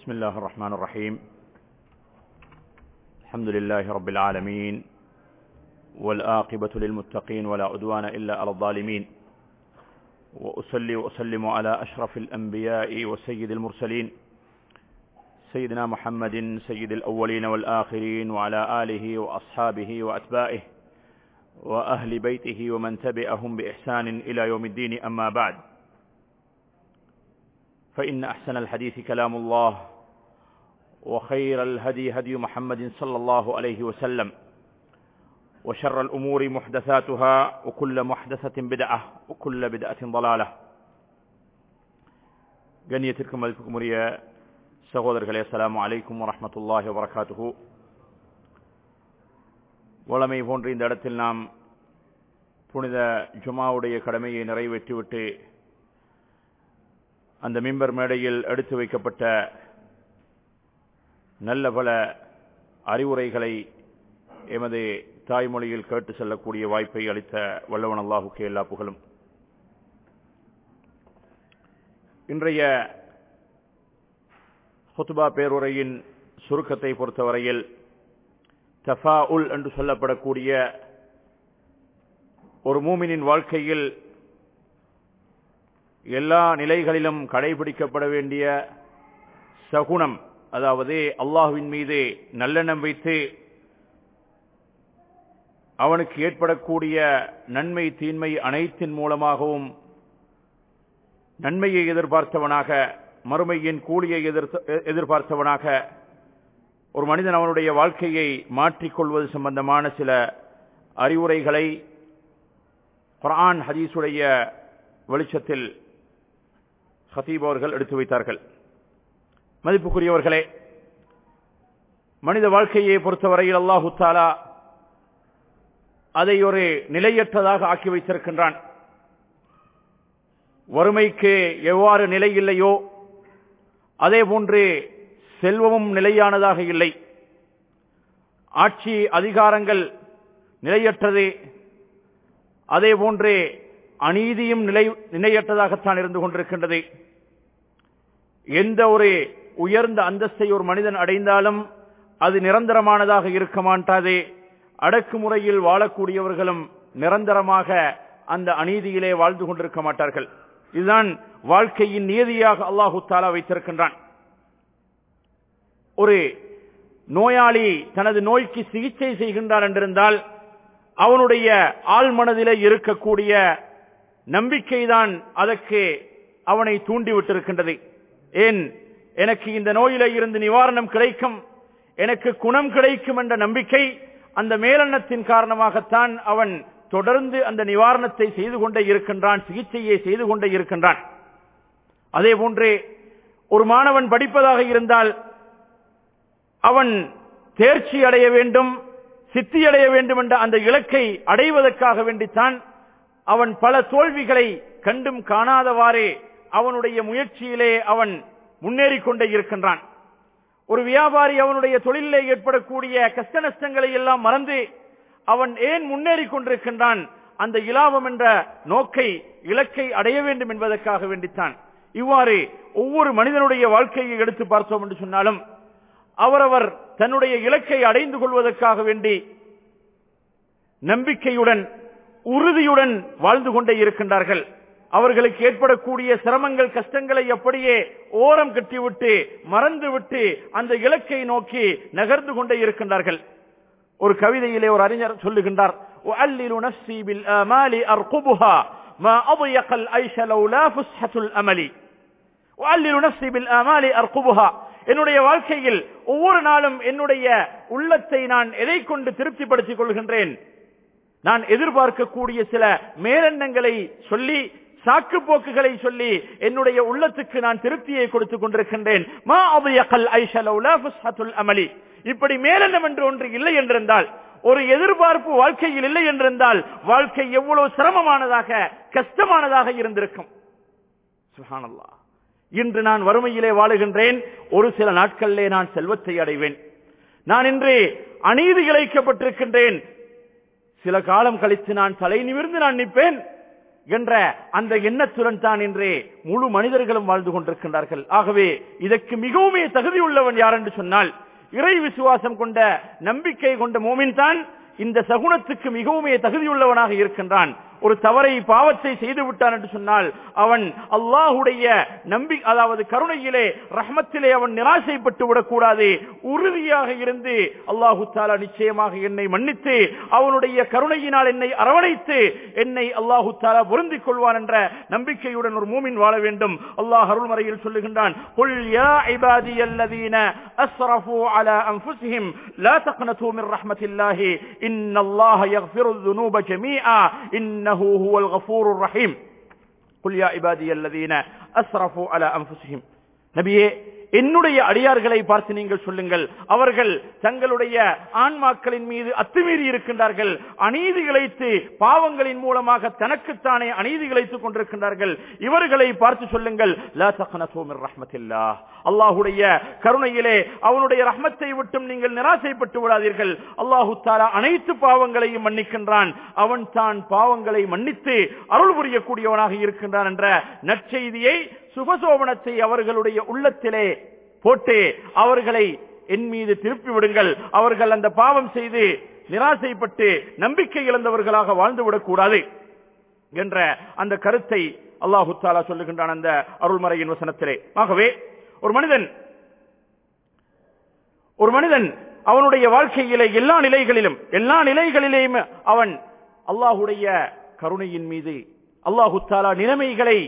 بسم الله الرحمن الرحيم الحمد لله رب العالمين والآقبة للمتقين ولا عدوان إلا على الظالمين وأصلي وأسلم على أشرف الأنبياء وسيد المرسلين سيدنا محمد سيد الأولين والآخرين وعلى آله وأصحابه وأتباعه وأهل بيته ومن تبعهم بإحسان إلى يوم الدين أما بعد فإن أحسن الحديث كلام الله وخير الهدي هدي محمد صلى الله عليه وسلم وشر الأمور محدثاتها وكل محدثة بدعة وكل بدعة ضلالة கண்ணியத்திற்கும் மதிப்புக்கும் உரிய சகோதரர்களே அஸ்ஸலாமு அலைக்கும் வரஹ்மத்துல்லாஹி வபரகாத்துஹு வளமை போன்ற இந்த இடத்தில் நாம் புனித ஜுமாவுடைய கடமையை நிறைவேற்றிவிட்டு அந்த மிம்பர் மேடையில் எடுத்து வைக்கப்பட்ட நல்ல பல அறிவுரைகளை எமது தாய்மொழியில் கேட்டு செல்லக்கூடிய வாய்ப்பை அளித்த வல்லவன் அல்லாஹுக்கு எல்லா புகழும் இன்றைய ஹுத்பா பேருரையின் சுருக்கத்தை பொறுத்தவரையில் தஃபா உல் என்று சொல்லப்படக்கூடிய ஒரு மூமினின் வாழ்க்கையில் எல்லா நிலைகளிலும் கடைபிடிக்கப்பட வேண்டிய சகுனம் அதாவது அல்லாஹுவின் மீது நல்லெண்ணம் வைத்து அவனுக்கு ஏற்படக்கூடிய நன்மை தீன்மை அனைத்தின் மூலமாகவும் நன்மையை எதிர்பார்த்தவனாக மறுமையின் கூலியை எதிர்பார்த்தவனாக ஒரு மனிதன் அவனுடைய வாழ்க்கையை மாற்றிக்கொள்வது சம்பந்தமான சில அறிவுரைகளை குரான் ஹதீஸுடைய வெளிச்சத்தில் ஹதீப் அவர்கள் எடுத்து வைத்தார்கள் மதிப்புக்குரியவர்களே மனித வாழ்க்கையை பொறுத்தவரையில் அல்லாஹு தாலா அதை ஒரு நிலையற்றதாக ஆக்கி வைத்திருக்கின்றான் வறுமைக்கு எவ்வாறு நிலை இல்லையோ அதே போன்று செல்வமும் நிலையானதாக இல்லை ஆட்சி அதிகாரங்கள் நிலையற்றது அதே போன்று அநீதியும் நிலை நிலையற்றதாகத்தான் இருந்து கொண்டிருக்கின்றது எந்த ஒரு உயர்ந்த அந்தஸ்தை ஒரு மனிதன் அடைந்தாலும் அது நிரந்தரமானதாக இருக்க மாட்டாது அடக்குமுறையில் வாழக்கூடியவர்களும் நிரந்தரமாக அந்த அநீதியிலே வாழ்ந்து கொண்டிருக்க மாட்டார்கள் இதுதான் வாழ்க்கையின் நியதியாக அல்லாஹு தாலா வைத்திருக்கின்றான் ஒரு நோயாளி தனது நோய்க்கு சிகிச்சை செய்கின்றார் என்றிருந்தால் அவனுடைய ஆள் மனதிலே இருக்கக்கூடிய நம்பிக்கைதான் அதற்கு அவனை தூண்டிவிட்டிருக்கின்றது ஏன் எனக்கு இந்த நோயில இருந்து நிவாரணம் கிடைக்கும் எனக்கு குணம் கிடைக்கும் என்ற நம்பிக்கை அந்த மேலெண்ணத்தின் காரணமாகத்தான் அவன் தொடர்ந்து அந்த நிவாரணத்தை செய்து கொண்டே இருக்கின்றான் சிகிச்சையை செய்து கொண்டே இருக்கின்றான் அதே போன்றே ஒரு மாணவன் படிப்பதாக இருந்தால் அவன் தேர்ச்சி அடைய வேண்டும் சித்தி அடைய வேண்டும் என்ற அந்த இலக்கை அடைவதற்காக வேண்டித்தான் அவன் பல தோல்விகளை கண்டும் காணாதவாறே அவனுடைய முயற்சியிலே அவன் முன்னேறி கொண்டே இருக்கின்றான் ஒரு வியாபாரி அவனுடைய தொழிலே ஏற்படக்கூடிய கஷ்ட நஷ்டங்களை எல்லாம் மறந்து அவன் ஏன் முன்னேறி கொண்டிருக்கின்றான் அந்த இலாபம் என்ற நோக்கை இலக்கை அடைய வேண்டும் என்பதற்காக வேண்டித்தான் இவ்வாறு ஒவ்வொரு மனிதனுடைய வாழ்க்கையை எடுத்து பார்த்தோம் என்று சொன்னாலும் அவரவர் தன்னுடைய இலக்கை அடைந்து கொள்வதற்காக வேண்டி நம்பிக்கையுடன் உறுதியுடன் வாழ்ந்து கொண்டே இருக்கின்றார்கள் அவர்களுக்கு ஏற்படக்கூடிய சிரமங்கள் கஷ்டங்களை அப்படியே ஓரம் கட்டிவிட்டு மறந்துவிட்டு அந்த இலக்கை நோக்கி நகர்ந்து கொண்டே இருக்கின்றார்கள் ஒரு கவிதையிலே ஒரு அறிஞர் சொல்லுகின்றார் أؤلل نفسي بالآمال أرقبها ما أضيق العيش لولا فسحة الأمل أؤلل نفسي بالآمال أرقبها என்னுடைய வாழ்க்கையில் ஒவ்வொரு நாளும் என்னுடைய உள்ளத்தை நான் எதை கொண்டு திருப்திப்படுத்திக் கொள்கின்றேன் நான் எதிர்பார்க்கக்கூடிய சில மேலெண்ணங்களை சொல்லி சாக்கு போக்குகளை சொல்லி என்னுடைய உள்ளத்துக்கு நான் திருப்தியை கொடுத்துக் கொண்டிருக்கின்றேன் மா அபயக்கல் ஐஷலவுலா ஃபுஸ்ஹத்துல் அமலி இப்படி மேலெண்ணம் என்று ஒன்று இல்லை என்றிருந்தால் ஒரு எதிர்பார்ப்பு வாழ்க்கையில் இல்லை என்றிருந்தால் வாழ்க்கை எவ்வளவு சிரமமானதாக கஷ்டமானதாக இருந்திருக்கும் சுஹானல்லா இன்று நான் வறுமையிலே வாழுகின்றேன் ஒரு சில நாட்களிலே நான் செல்வத்தை அடைவேன் நான் இன்று அநீதி இழைக்கப்பட்டிருக்கின்றேன் சில காலம் கழித்து நான் தலை நிமிர்ந்து நான் நிற்பேன் என்ற அந்த எண்ணத்துடன் தான் இன்றே முழு மனிதர்களும் வாழ்ந்து கொண்டிருக்கின்றார்கள் ஆகவே இதற்கு மிகவுமே தகுதியுள்ளவன் யார் என்று சொன்னால் இறை விசுவாசம் கொண்ட நம்பிக்கை கொண்ட மோமின் தான் இந்த சகுனத்துக்கு மிகவுமே தகுதியுள்ளவனாக இருக்கின்றான் ஒரு தவறை பாவத்தை செய்து விட்டான் என்று சொன்னால் அவன் அல்லாஹுடைய நம்பி அதாவது கருணையிலே ரஹ்மத்திலே அவன் நிராசைப்பட்டு விடக்கூடாது உறுதியாக இருந்து அல்லாஹு தாலா நிச்சயமாக என்னை மன்னித்து அவனுடைய கருணையினால் என்னை அரவணைத்து என்னை அல்லாஹு தாலா பொருந்திக் கொள்வான் என்ற நம்பிக்கையுடன் ஒரு மூமின் வாழ வேண்டும் அல்லாஹ் அருள்மறையில் சொல்லுகின்றான் قل يا عبادي الذين أسرفوا على أنفسهم لا تقنطوا من رحمة الله إن الله يغفر الذنوب جميعا إنه هو الغفور الرحيم قل يا عبادي الذين أسرفوا على أنفسهم நபியே என்னுடைய அடியார்களை பார்த்து நீங்கள் சொல்லுங்கள் அவர்கள் தங்களுடைய ஆன்மாக்களின் மீது அத்துமீறி இருக்கின்றார்கள் அநீதி இழைத்து பாவங்களின் மூலமாக தனக்குத்தானே அநீதி இழைத்துக் கொண்டிருக்கின்றார்கள் இவர்களை பார்த்து சொல்லுங்கள் லா தக்னது மின் ரஹ்மத்தில்லாஹ் அல்லாஹுடைய கருணையிலே அவனுடைய ரஹ்மத்தை விட்டும் நீங்கள் நிராசைப்பட்டு விடாதீர்கள் அல்லாஹு தாலா அனைத்து பாவங்களையும் மன்னிக்கின்றான் அவன் தான் பாவங்களை மன்னித்து அருள் புரியக்கூடியவனாக இருக்கின்றான் என்ற நற்செய்தியை சுபசோபனத்தை அவர்களுடைய உள்ளத்திலே போட்டு அவர்களை என் மீது திருப்பி விடுங்கள் அவர்கள் அந்த பாவம் செய்து நிராசைப்பட்டு நம்பிக்கை இழந்தவர்களாக வாழ்ந்துவிடக் கூடாது என்ற அந்த கருத்தை அல்லாஹு தாலா சொல்லுகின்றான் அந்த அருள்மறையின் வசனத்திலே ஆகவே ஒரு மனிதன் ஒரு மனிதன் அவனுடைய வாழ்க்கையிலே எல்லா நிலைகளிலும் எல்லா நிலைகளிலேயும் அவன் அல்லாஹுடைய கருணையின் மீது அல்லாஹு தாலா நிலைமைகளை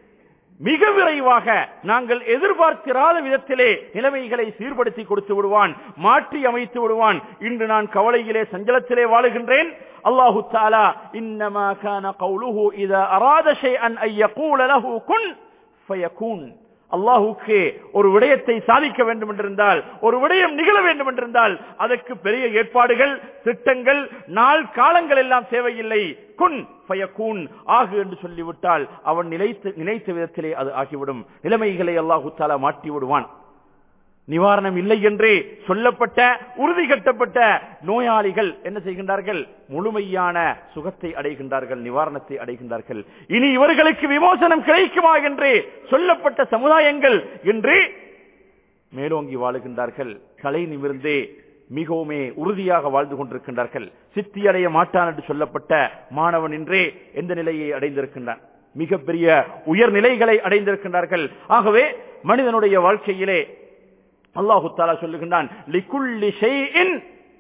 மிக விரைவாக நாங்கள் எதிர்பார்த்திராத விதத்திலே நிலைமைகளை சீர்படுத்தி கொடுத்து விடுவான் மாற்றி அமைத்து விடுவான் இன்று நான் கவலையிலே சஞ்சலத்திலே வாழுகின்றேன் அல்லாஹு தாலா இன்னமா கான கவுலுஹு இதா அராத ஷைஅன் ஐ யகூல லஹு குன் ஃபயகூன் அல்லாஹுக்கு ஒரு விடயத்தை சாதிக்க வேண்டும் என்றிருந்தால் ஒரு விடயம் நிகழ வேண்டும் என்றிருந்தால் அதற்கு பெரிய ஏற்பாடுகள் திட்டங்கள் நாள் காலங்கள் எல்லாம் தேவையில்லை குன் பயக்கூன் ஆகு என்று சொல்லிவிட்டால் அவன் நினைத்து நினைத்த விதத்திலே அது ஆகிவிடும் நிலைமைகளை அல்லாஹு தாலா மாற்றி விடுவான் நிவாரணம் இல்லை என்றே சொல்லப்பட்ட உறுதி கட்டப்பட்ட நோயாளிகள் என்ன செய்கின்றார்கள் முழுமையான சுகத்தை அடைகின்றார்கள் நிவாரணத்தை அடைகின்றார்கள் இனி இவர்களுக்கு விமோசனம் கிடைக்குமா என்று சொல்லப்பட்ட சமுதாயங்கள் என்று மேலோங்கி வாழுகின்றார்கள் கலை நிமிர்ந்தே மிகவுமே உறுதியாக வாழ்ந்து கொண்டிருக்கின்றார்கள் சித்தி அடைய மாட்டான் என்று சொல்லப்பட்ட மாணவன் என்றே எந்த நிலையை அடைந்திருக்கின்றான் மிகப்பெரிய உயர் நிலைகளை அடைந்திருக்கின்றார்கள் ஆகவே மனிதனுடைய வாழ்க்கையிலே அல்லாஹு தாலா சொல்லுகின்றான் லிகுல்லி ஷைஇன்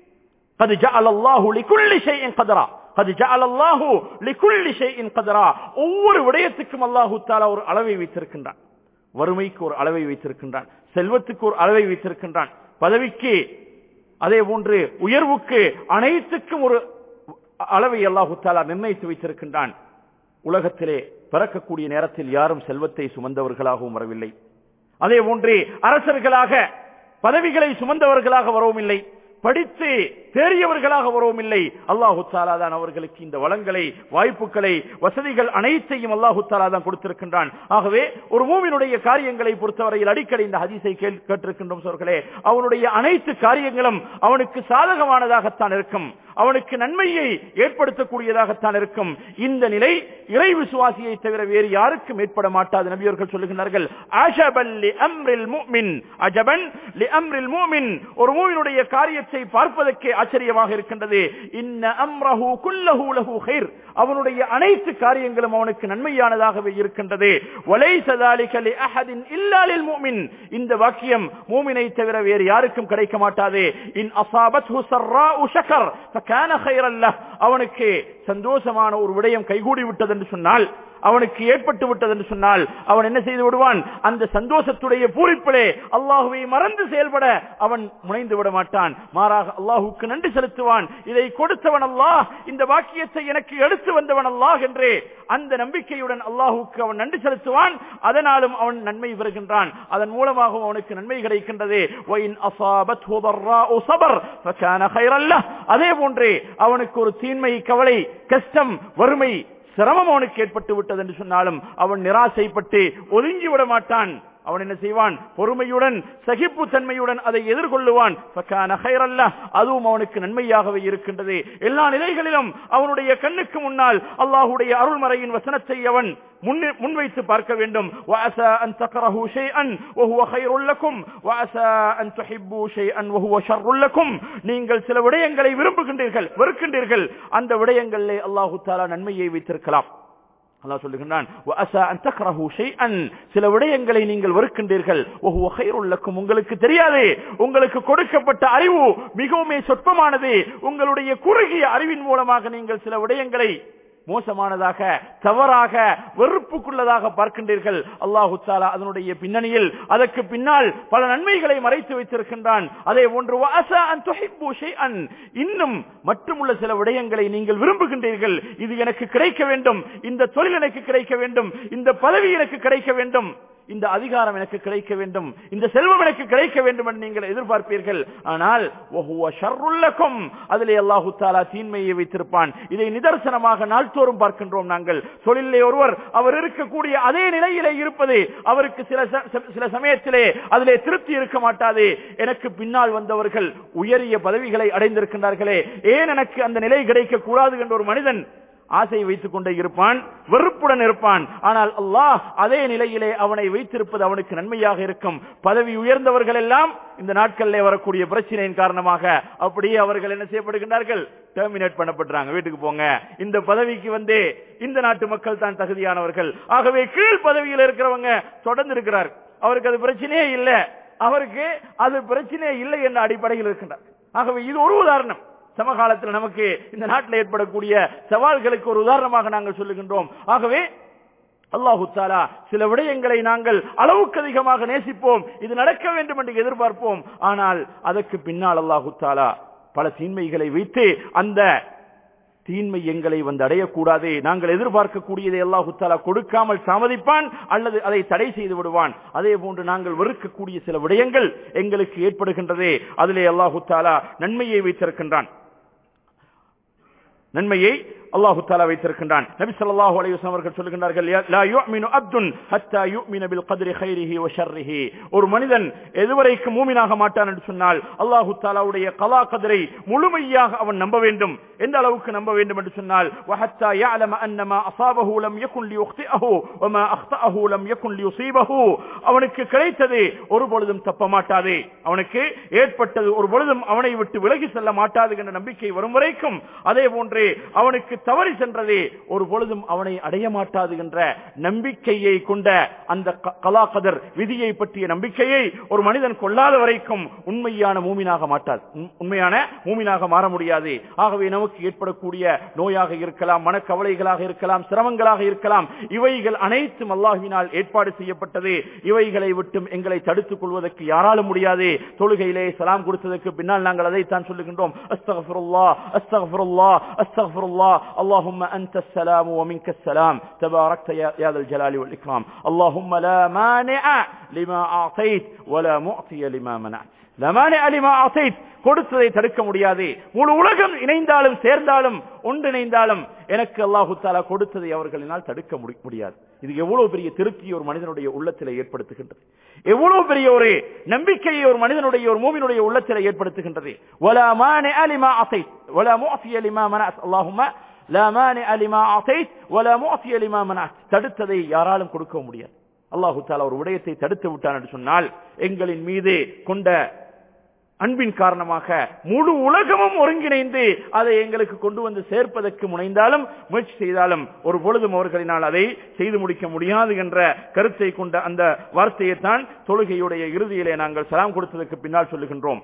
قد جعل الله لكل شيء قدرا قد جعل الله لكل شيء قدرا ஒவ்வொரு விடயத்துக்கும் அல்லாஹு தாலா ஒரு அளவை வைத்திருக்கின்றான் வறுமைக்கு ஒரு அளவை வைத்திருக்கின்றான் செல்வத்துக்கு ஒரு அளவை வைத்திருக்கின்றான் பதவிக்கு அதே போன்று உயர்வுக்கு அனைத்துக்கும் ஒரு அளவை அல்லாஹு தாலா நிர்ணயித்து வைத்திருக்கின்றான் உலகத்திலே பிறக்கக்கூடிய நேரத்தில் யாரும் செல்வத்தை சுமந்தவர்களாகவும் வரவில்லை அதே போன்று அரசர்களாக பதவிகளை சுமந்தவர்களாக வரவும் இல்லை படித்து தேறியவர்களாக வரவும் இல்லை அல்லாஹு தாலா தான் அவர்களுக்கு இந்த வளங்களை வாய்ப்புகளை வசதிகள் அனைத்தையும் அல்லாஹு தாலா தான் கொடுத்திருக்கின்றான் ஆகவே ஒரு மூவினுடைய காரியங்களை பொறுத்தவரையில் அடிக்கடி இந்த ஹதீஸை கேள்- கேட்டிருக்கின்றோம் சோர்களே அவனுடைய அனைத்து காரியங்களும் அவனுக்கு சாதகமானதாகத்தான் இருக்கும் அவனுக்கு நன்மையை ஏற்படுத்தக்கூடியதாகத்தான் இருக்கும் இந்த நிலை இறை விசுவாசியை தவிர வேறு யாருக்கும் ஏற்பட மாட்டாது நபியர்கள் சொல்லுகிறார்கள் அஜபன் லி அம்ரில் முஃமின் அஜபன் லி அம்ரில் முஃமின் ஒரு மூவினுடைய காரியத்தை பார்ப்பதற்கே ஆச்சரியமாக இருக்கின்றது இன்ன அம்ரஹு குல்லஹு லஹு கைர் அவனுடைய அனைத்து காரியங்களும் அவனுக்கு நன்மையானதாகவே இருக்கின்றது வலைஸ ذلك لأحد إلا للمؤمن இந்த வாக்கியம் மூமினை தவிர வேறு யாருக்கும் கிடைக்க மாட்டாது இன் அசாபத்ஹு சர்ராஉ ஷக்கர் ஃபகான கைரன் லஹ் அவனுக்கு சந்தோஷமான ஒரு விடயம் கைகூடி விட்டது என்று சொன்னால் அவனுக்கு ஏற்பட்டு விட்டது என்று சொன்னால் அவன் என்ன செய்து விடுவான் அந்த சந்தோஷத்துடைய பூரிப்பிலே அல்லாஹுவை மறந்து செயல்பட அவன் முனைந்து விட மாட்டான் மாறாக அல்லாஹுக்கு நன்றி செலுத்துவான் இதை கொடுத்தவன் அல்லாஹ் இந்த வாக்கியத்தை எனக்கு எடுத்து வந்தவன் அல்லாஹ் என்று அந்த நம்பிக்கையுடன் அல்லாஹுக்கு அவன் நன்றி செலுத்துவான் அதனாலும் அவன் நன்மை பெறுகின்றான் அதன் மூலமாக அவனுக்கு நன்மை கிடைக்கின்றது وَإِنْ أَصَابَتْهُ ضَرَّاءُ صَبَرَ فَكَانَ خَيْرًا لَهُ அதே போன்றே அவனுக்கு ஒரு தீன்மை கவலை கஷ்டம் வறுமை சிரமம் அவனுக்கு ஏற்பட்டு விட்டது என்று சொன்னாலும் அவன் நிராசைப்பட்டு ஒதுங்கி விட மாட்டான் அவன் என்ன செய்வான் பொறுமையுடன் சகிப்பு தன்மையுடன் அதை எதிர்கொள்ளுவான் ஃபகான கைரல்ல அதுவும் அவனுக்கு நன்மையாகவே இருக்கின்றது எல்லா நிலைகளிலும் அவனுடைய கண்ணுக்கு முன்னால் அல்லாஹுடைய அருள்மறையின் வசனத்தை அவன் முன்னே- முன்வைத்து பார்க்க வேண்டும் وَعَسَىٰ أَن تَكْرَهُوا شَيْئًا وَهُوَ خَيْرٌ لَكُمْ وَعَسَىٰ أَن تُحِبُّوا شَيْئًا وَهُوَ شَرٌّ لَكُمْ நீங்கள் சில விடயங்களை விரும்புகின்றீர்கள் வெறுக்கின்றீர்கள் அந்த விடயங்களிலே அல்லாஹு தாலா நன்மையை வைத்திருக்கலாம் அல்லாஹ் சொல்லுகின்றான் وَعَسَىٰ أَن تَكْرَهُوا شَيْئًا சில விடயங்களை நீங்கள் வெறுக்கின்றீர்கள் وَهُوَ خَيْرٌ لَكُمْ உங்களுக்கு தெரியாது உங்களுக்கு கொடுக்கப்பட்ட அறிவு மிகவும் சொற்பமானது உங்களுடைய குறுகிய அறிவின் மூலமாக நீங்கள் சில விடயங்களை மோசமானதாக தவறாக வெறுப்புக்குள்ளதாக பார்க்கின்றீர்கள் அல்லாஹு தாலா அதனுடைய பின்னணியில் அதற்கு பின்னால் பல நன்மைகளை மறைத்து வைத்திருக்கின்றான் அதே போன்று வஅஸா அன் துஹிப்பு ஷைஅன் இன்னும் மற்றுமுள்ள சில விடயங்களை நீங்கள் விரும்புகின்றீர்கள் இது எனக்கு கிடைக்க வேண்டும் இந்த தொழில் எனக்கு கிடைக்க வேண்டும் இந்த பதவி எனக்கு கிடைக்க வேண்டும் இந்த அதிகாரம் எனக்கு கிடைக்க வேண்டும் இந்த செல்வம் எனக்கு கிடைக்க வேண்டும் என்று நீங்கள் எதிர்பார்ப்பீர்கள் ஆனால் வஹுவ ஷர்ருல் லக்கும் அதிலே அல்லாஹு தாலா தீன்மையை வைத்திருப்பான் இதை நிதர்சனமாக நாள்தோறும் பார்க்கின்றோம் நாங்கள் தொழிலே ஒருவர் அவர் இருக்கக்கூடிய அதே நிலையிலே இருப்பது அவருக்கு சில ச- ச- சில சமயத்திலே அதிலே திருப்தி இருக்க மாட்டாது எனக்கு பின்னால் வந்தவர்கள் உயரிய பதவிகளை அடைந்திருக்கின்றார்களே ஏன் எனக்கு அந்த நிலை கிடைக்க கூடாது என்ற ஒரு மனிதன் ஆசை வைத்துக் கொண்டே இருப்பான் வெறுப்புடன் இருப்பான் ஆனால் அல்லாஹ் அதே நிலையிலே அவனை வைத்திருப்பது அவனுக்கு நன்மையாக இருக்கும் பதவி உயர்ந்தவர்கள் எல்லாம் இந்த நாட்களிலே வரக்கூடிய பிரச்சனையின் காரணமாக அப்படியே அவர்கள் என்ன செய்யப்படுகின்றார்கள் டெர்மினேட் பண்ணப்படுறாங்க வீட்டுக்கு போங்க இந்த பதவிக்கு வந்து இந்த நாட்டு மக்கள் தான் தகுதியானவர்கள் ஆகவே கீழ் பதவியில் இருக்கிறவங்க தொடர்ந்து இருக்கிறார் அவருக்கு அது பிரச்சனையே இல்லை அவருக்கு அது பிரச்சனையே இல்லை என்ற அடிப்படையில் இருக்கின்றார் ஆகவே இது ஒரு உதாரணம் சமகாலத்தில் நமக்கு இந்த நாட்டில் ஏற்படக்கூடிய சவால்களுக்கு ஒரு உதாரணமாக நாங்கள் சொல்லுகின்றோம் ஆகவே அல்லாஹு தாலா சில விடயங்களை நாங்கள் அளவுக்கு அதிகமாக நேசிப்போம் இது நடக்க வேண்டும் என்று எதிர்பார்ப்போம் ஆனால் அதற்கு பின்னால் அல்லாஹு தாலா பல தீன்மைகளை வைத்து அந்த தீன்மை எங்களை வந்து அடையக்கூடாது நாங்கள் எதிர்பார்க்கக்கூடியதை அல்லாஹு தாலா கொடுக்காமல் தாமதிப்பான் அல்லது அதை தடை செய்து விடுவான் அதே போன்று நாங்கள் வெறுக்கக்கூடிய சில விடயங்கள் எங்களுக்கு ஏற்படுகின்றதே அதிலே அல்லாஹு தாலா நன்மையை வைத்திருக்கின்றான் நன்மையை அல்லாஹு தாலா வைத்திருக்கின்றான் நபி ஸல்லல்லாஹு அலைஹி வஸல்லம் அவர்கள் சொல்லுகின்றார்கள் "யா- லா யுஅ்மினு அப்துன் ஹத்தா யுஅ்மின பில் கத்ரி கைரிஹி வ ஷர்ரிஹி ஒரு மனிதன் எதுவரைக்கும் மூமினாக மாட்டான் என்று சொன்னால் அல்லாஹு தாலாவுடைய கலா கதரை முழுமையாக அவன் நம்ப வேண்டும் எந்த அளவுக்கு நம்ப வேண்டும் என்று சொன்னால் وحتى يعلم ان ما اصابه لم يكن ليخطئه وما اخطاه لم يكن ليصيبه அவனுக்கு கிடைத்தது ஒரு பொழுதும் தப்ப மாட்டாது அவனுக்கு ஏற்பட்டது ஒரு பொழுதும் அவனை விட்டு விலகி செல்ல மாட்டாது என்ற நம்பிக்கை வரும் வரைக்கும் அதே போன்று அவனுக்கு தவறி சென்றது ஒரு பொழுதும் அவனை அடைய மாட்டாது என்ற நம்பிக்கையை கொண்ட அந்த க- கலா கதர் விதியை பற்றிய நம்பிக்கையை ஒரு மனிதன் கொள்ளாத வரைக்கும் உண்மையான மூமினாக மாட்டாது உண்- உண்மையான மூமினாக மாற முடியாது ஆகவே நமக்கு ஏற்படக்கூடிய நோயாக இருக்கலாம் மனக்கவலைகளாக இருக்கலாம் சிரமங்களாக இருக்கலாம் இவைகள் அனைத்தும் அல்லாஹ்வினால் ஏற்பாடு செய்யப்பட்டது இவைகளை விட்டும் எங்களை தடுத்துக் கொள்வதற்கு யாராலும் முடியாது தொழுகையிலே சலாம் கொடுத்ததற்கு பின்னால் நாங்கள் அதைத்தான் சொல்லுகின்றோம் அஸ்தகஃபிருல்லா அஸ்தகஃபிருல்லா அஸ்தகஃபிருல்லா اللهم أنت السلام ومنك السلام تباركت يا يا ذا الجلال والإكرام اللهم لا مانع لما أعطيت ولا معطي لما منعت لا مانع لما أعطيت கொடுத்ததை தடுக்க முடியாது முழு உலகம் இணைந்தாலும் சேர்ந்தாலும் ஒன்றிணைந்தாலும் எனக்கு அல்லாஹு தாலா கொடுத்ததை அவர்களினால் தடுக்க முடி- முடியாது இது எவ்வளவு பெரிய திருப்தி ஒரு மனிதனுடைய உள்ளத்திலே ஏற்படுத்துகின்றது எவ்வளவு பெரிய ஒரு நம்பிக்கையை ஒரு மனிதனுடைய ஒரு மூவினுடைய உள்ளத்திலே ஏற்படுத்துகின்றது ولا مانع لما أعطيت ولا معطي لما منعت اللهم لا مانع لما أعطيت ولا معطي لما منعت தடுத்ததை யாராலும் கொடுக்க முடியாது அல்லாஹு தாலா ஒரு விடயத்தை தடுத்து விட்டான் என்று சொன்னால் எங்களின் மீது கொண்ட அன்பின் காரணமாக முழு உலகமும் ஒருங்கிணைந்து அதை எங்களுக்கு கொண்டு வந்து சேர்ப்பதற்கு முனைந்தாலும் முயற்சி செய்தாலும் ஒரு பொழுதும் அவர்களினால் அதை செய்து முடிக்க முடியாது என்ற கருத்தை கொண்ட அந்த வார்த்தையைத்தான் தொழுகையுடைய இறுதியிலே நாங்கள் சலாம் கொடுத்ததற்கு பின்னால் சொல்லுகின்றோம்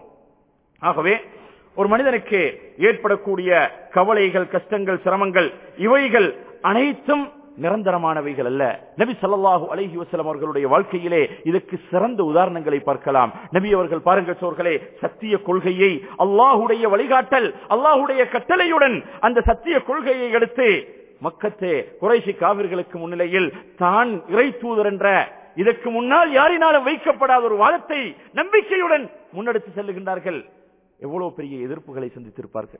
ஆகவே ஒரு மனிதனுக்கு ஏற்படக்கூடிய கவலைகள் கஷ்டங்கள் சிரமங்கள் இவைகள் அனைத்தும் நிரந்தரமானவைகள் அல்ல நபி ஸல்லல்லாஹு அலைஹி வஸல்லம் அவர்களுடைய வாழ்க்கையிலே இதற்கு சிறந்த உதாரணங்களை பார்க்கலாம் நபி அவர்கள் பாருங்கள் சோர்களே சத்திய கொள்கையை அல்லாஹுடைய வழிகாட்டல் அல்லாஹுடைய கட்டளையுடன் அந்த சத்திய கொள்கையை எடுத்து மக்கத்தே குறைசி காவிர்களுக்கு முன்னிலையில் தான் இறை தூதர் என்ற இதற்கு முன்னால் யாரினாலும் வைக்கப்படாத ஒரு வாதத்தை நம்பிக்கையுடன் முன்னெடுத்து செல்லுகின்றார்கள் எவ்வளவு பெரிய எதிர்ப்புகளை சந்தித்திருப்பார்கள்